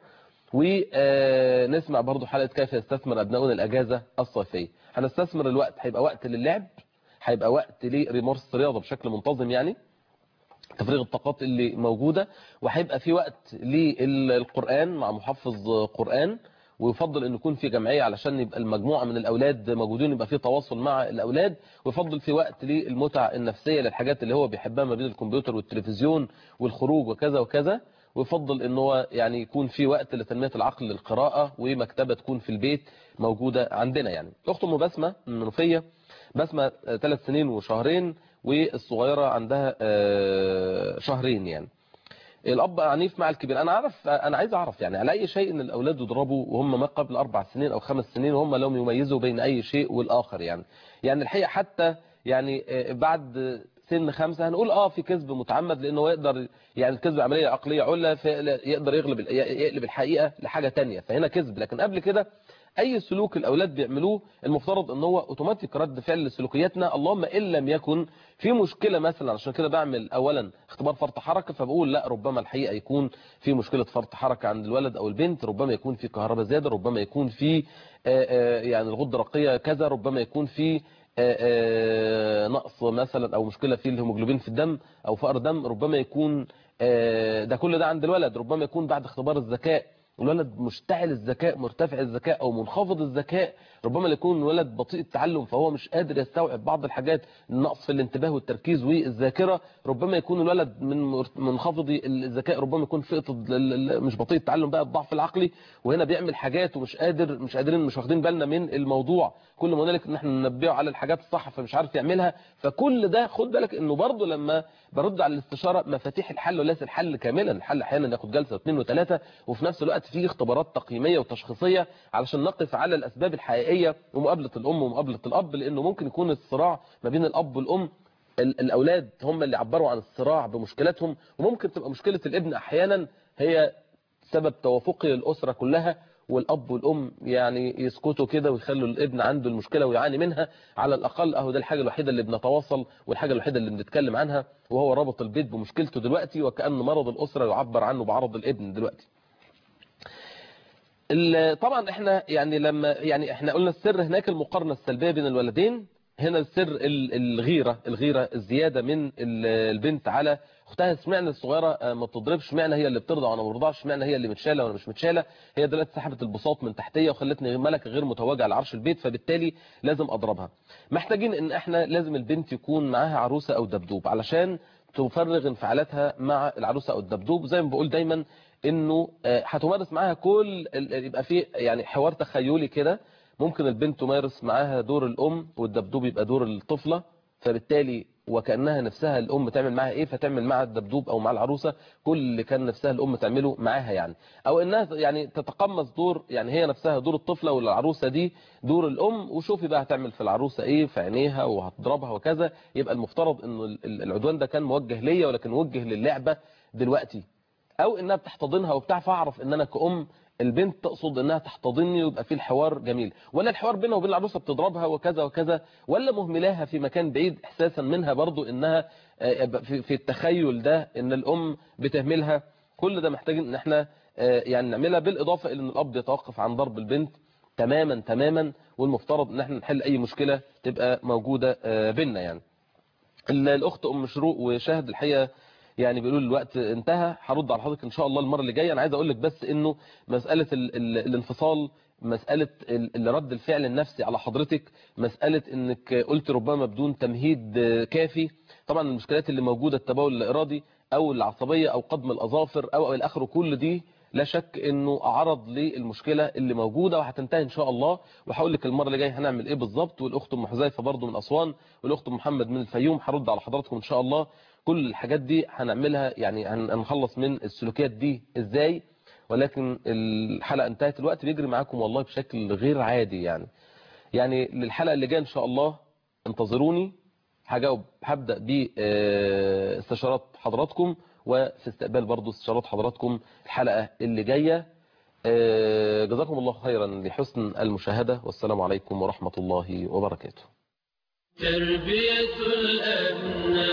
Speaker 2: ونسمع برضو حلقة كيف يستثمر أبناؤنا الأجازة الصيفية هنستثمر الوقت هيبقى وقت للعب هيبقى وقت لريمارس رياضة بشكل منتظم يعني تفريغ الطاقات اللي موجودة وهيبقى في وقت للقرآن مع محفظ قرآن ويفضل ان يكون في جمعيه علشان يبقى المجموعه من الاولاد موجودين يبقى في تواصل مع الاولاد ويفضل في وقت للمتع النفسيه للحاجات اللي هو بيحبها ما بين الكمبيوتر والتلفزيون والخروج وكذا وكذا ويفضل ان هو يعني يكون في وقت لتنميه العقل للقراءه ومكتبه تكون في البيت موجوده عندنا يعني اخت ام بسمه من المنوفيه بسمه ثلاث سنين وشهرين والصغيره عندها شهرين يعني الاب عنيف مع الكبير انا عارف انا عايز اعرف يعني على اي شيء ان الاولاد يضربوا وهم ما قبل اربع سنين او خمس سنين وهم لم يميزوا بين اي شيء والاخر يعني يعني الحقيقه حتى يعني بعد سن خمسة هنقول اه في كذب متعمد لانه يقدر يعني الكذب عملية عقلية علا يقدر يغلب يقلب الحقيقة لحاجة تانية فهنا كذب لكن قبل كده اي سلوك الاولاد بيعملوه المفترض ان هو اوتوماتيك رد فعل لسلوكياتنا اللهم ان لم يكن في مشكله مثلا عشان كده بعمل اولا اختبار فرط حركه فبقول لا ربما الحقيقه يكون في مشكله فرط حركه عند الولد او البنت ربما يكون في كهرباء زياده ربما يكون في يعني الغده الرقيه كذا ربما يكون في نقص مثلا او مشكله في الهيموجلوبين في الدم او فقر دم ربما يكون ده كل ده عند الولد ربما يكون بعد اختبار الذكاء الولد مشتعل الذكاء مرتفع الذكاء او منخفض الذكاء ربما يكون الولد بطيء التعلم فهو مش قادر يستوعب بعض الحاجات النقص في الانتباه والتركيز والذاكره ربما يكون الولد من منخفض الذكاء ربما يكون فئه مش بطيء التعلم بقى الضعف العقلي وهنا بيعمل حاجات ومش قادر مش قادرين مش واخدين بالنا من الموضوع كل ما هنالك ان احنا ننبهه على الحاجات الصح فمش عارف يعملها فكل ده خد بالك انه برضه لما برد على الاستشاره مفاتيح الحل وليس الحل كاملا الحل احيانا ياخد جلسه واثنين وثلاثه وفي نفس الوقت في اختبارات تقييميه وتشخيصيه علشان نقف على الاسباب الحقيقيه ومقابله الام ومقابله الاب لانه ممكن يكون الصراع ما بين الاب والام الاولاد هم اللي عبروا عن الصراع بمشكلاتهم وممكن تبقى مشكله الابن احيانا هي سبب توافقي للاسره كلها والاب والام يعني يسكتوا كده ويخلوا الابن عنده المشكله ويعاني منها على الاقل اهو ده الحاجه الوحيده اللي بنتواصل والحاجه الوحيده اللي بنتكلم عنها وهو رابط البيت بمشكلته دلوقتي وكان مرض الاسره يعبر عنه بعرض الابن دلوقتي طبعا احنا يعني لما يعني احنا قلنا السر هناك المقارنه السلبيه بين الولدين هنا السر الغيره الغيره الزياده من البنت على اختها اشمعنى الصغيره ما بتضربش اشمعنى هي اللي بترضع وانا ما برضعش اشمعنى هي اللي متشاله وانا مش متشاله هي دلوقتي سحبت البساط من تحتيه وخلتني ملكه غير متواجعه على عرش البيت فبالتالي لازم اضربها محتاجين ان احنا لازم البنت يكون معاها عروسه او دبدوب علشان تفرغ انفعالاتها مع العروسه او الدبدوب زي ما بقول دايما انه هتمارس معاها كل يبقى في يعني حوار تخيلي كده ممكن البنت تمارس معاها دور الام والدبدوب يبقى دور الطفله فبالتالي وكانها نفسها الام تعمل معاها ايه فتعمل مع الدبدوب او مع العروسه كل اللي كان نفسها الام تعمله معاها يعني او انها يعني تتقمص دور يعني هي نفسها دور الطفله والعروسه دي دور الام وشوفي بقى هتعمل في العروسه ايه في عينيها وهتضربها وكذا يبقى المفترض انه العدوان ده كان موجه ليا ولكن وجه للعبه دلوقتي او انها بتحتضنها وبتاع فاعرف ان انا كأم البنت تقصد انها تحتضني ويبقى في الحوار جميل ولا الحوار بينها وبين العروسه بتضربها وكذا وكذا ولا مهملاها في مكان بعيد احساسا منها برضو انها في التخيل ده ان الام بتهملها كل ده محتاجين ان احنا يعني نعملها بالاضافه الى ان الاب يتوقف عن ضرب البنت تماما تماما والمفترض ان احنا نحل اي مشكله تبقى موجوده بيننا يعني الاخت ام شروق وشاهد الحقيقه يعني بيقولوا الوقت انتهى هرد على حضرتك ان شاء الله المره اللي جايه انا عايز اقول لك بس انه مساله ال ال الانفصال مساله رد الفعل النفسي على حضرتك مساله انك قلت ربما بدون تمهيد كافي طبعا المشكلات اللي موجوده التبول الارادي او العصبيه او قضم الاظافر او الى اخره كل دي لا شك انه اعرض للمشكله اللي موجوده وهتنتهي ان شاء الله وهقول لك المره اللي جايه هنعمل ايه بالظبط والاخت ام حذيفه برضه من اسوان والاخت ام محمد من الفيوم هرد على حضراتكم ان شاء الله كل الحاجات دي هنعملها يعني هنخلص من السلوكيات دي ازاي ولكن الحلقه انتهت الوقت بيجري معاكم والله بشكل غير عادي يعني يعني للحلقة اللي جايه ان شاء الله انتظروني هجاوب هبدأ باستشارات حضراتكم وفي استقبال برضو استشارات حضراتكم الحلقة اللي جاية آه، جزاكم الله خيرا لحسن المشاهدة والسلام عليكم ورحمة الله وبركاته
Speaker 1: تربية الأبناء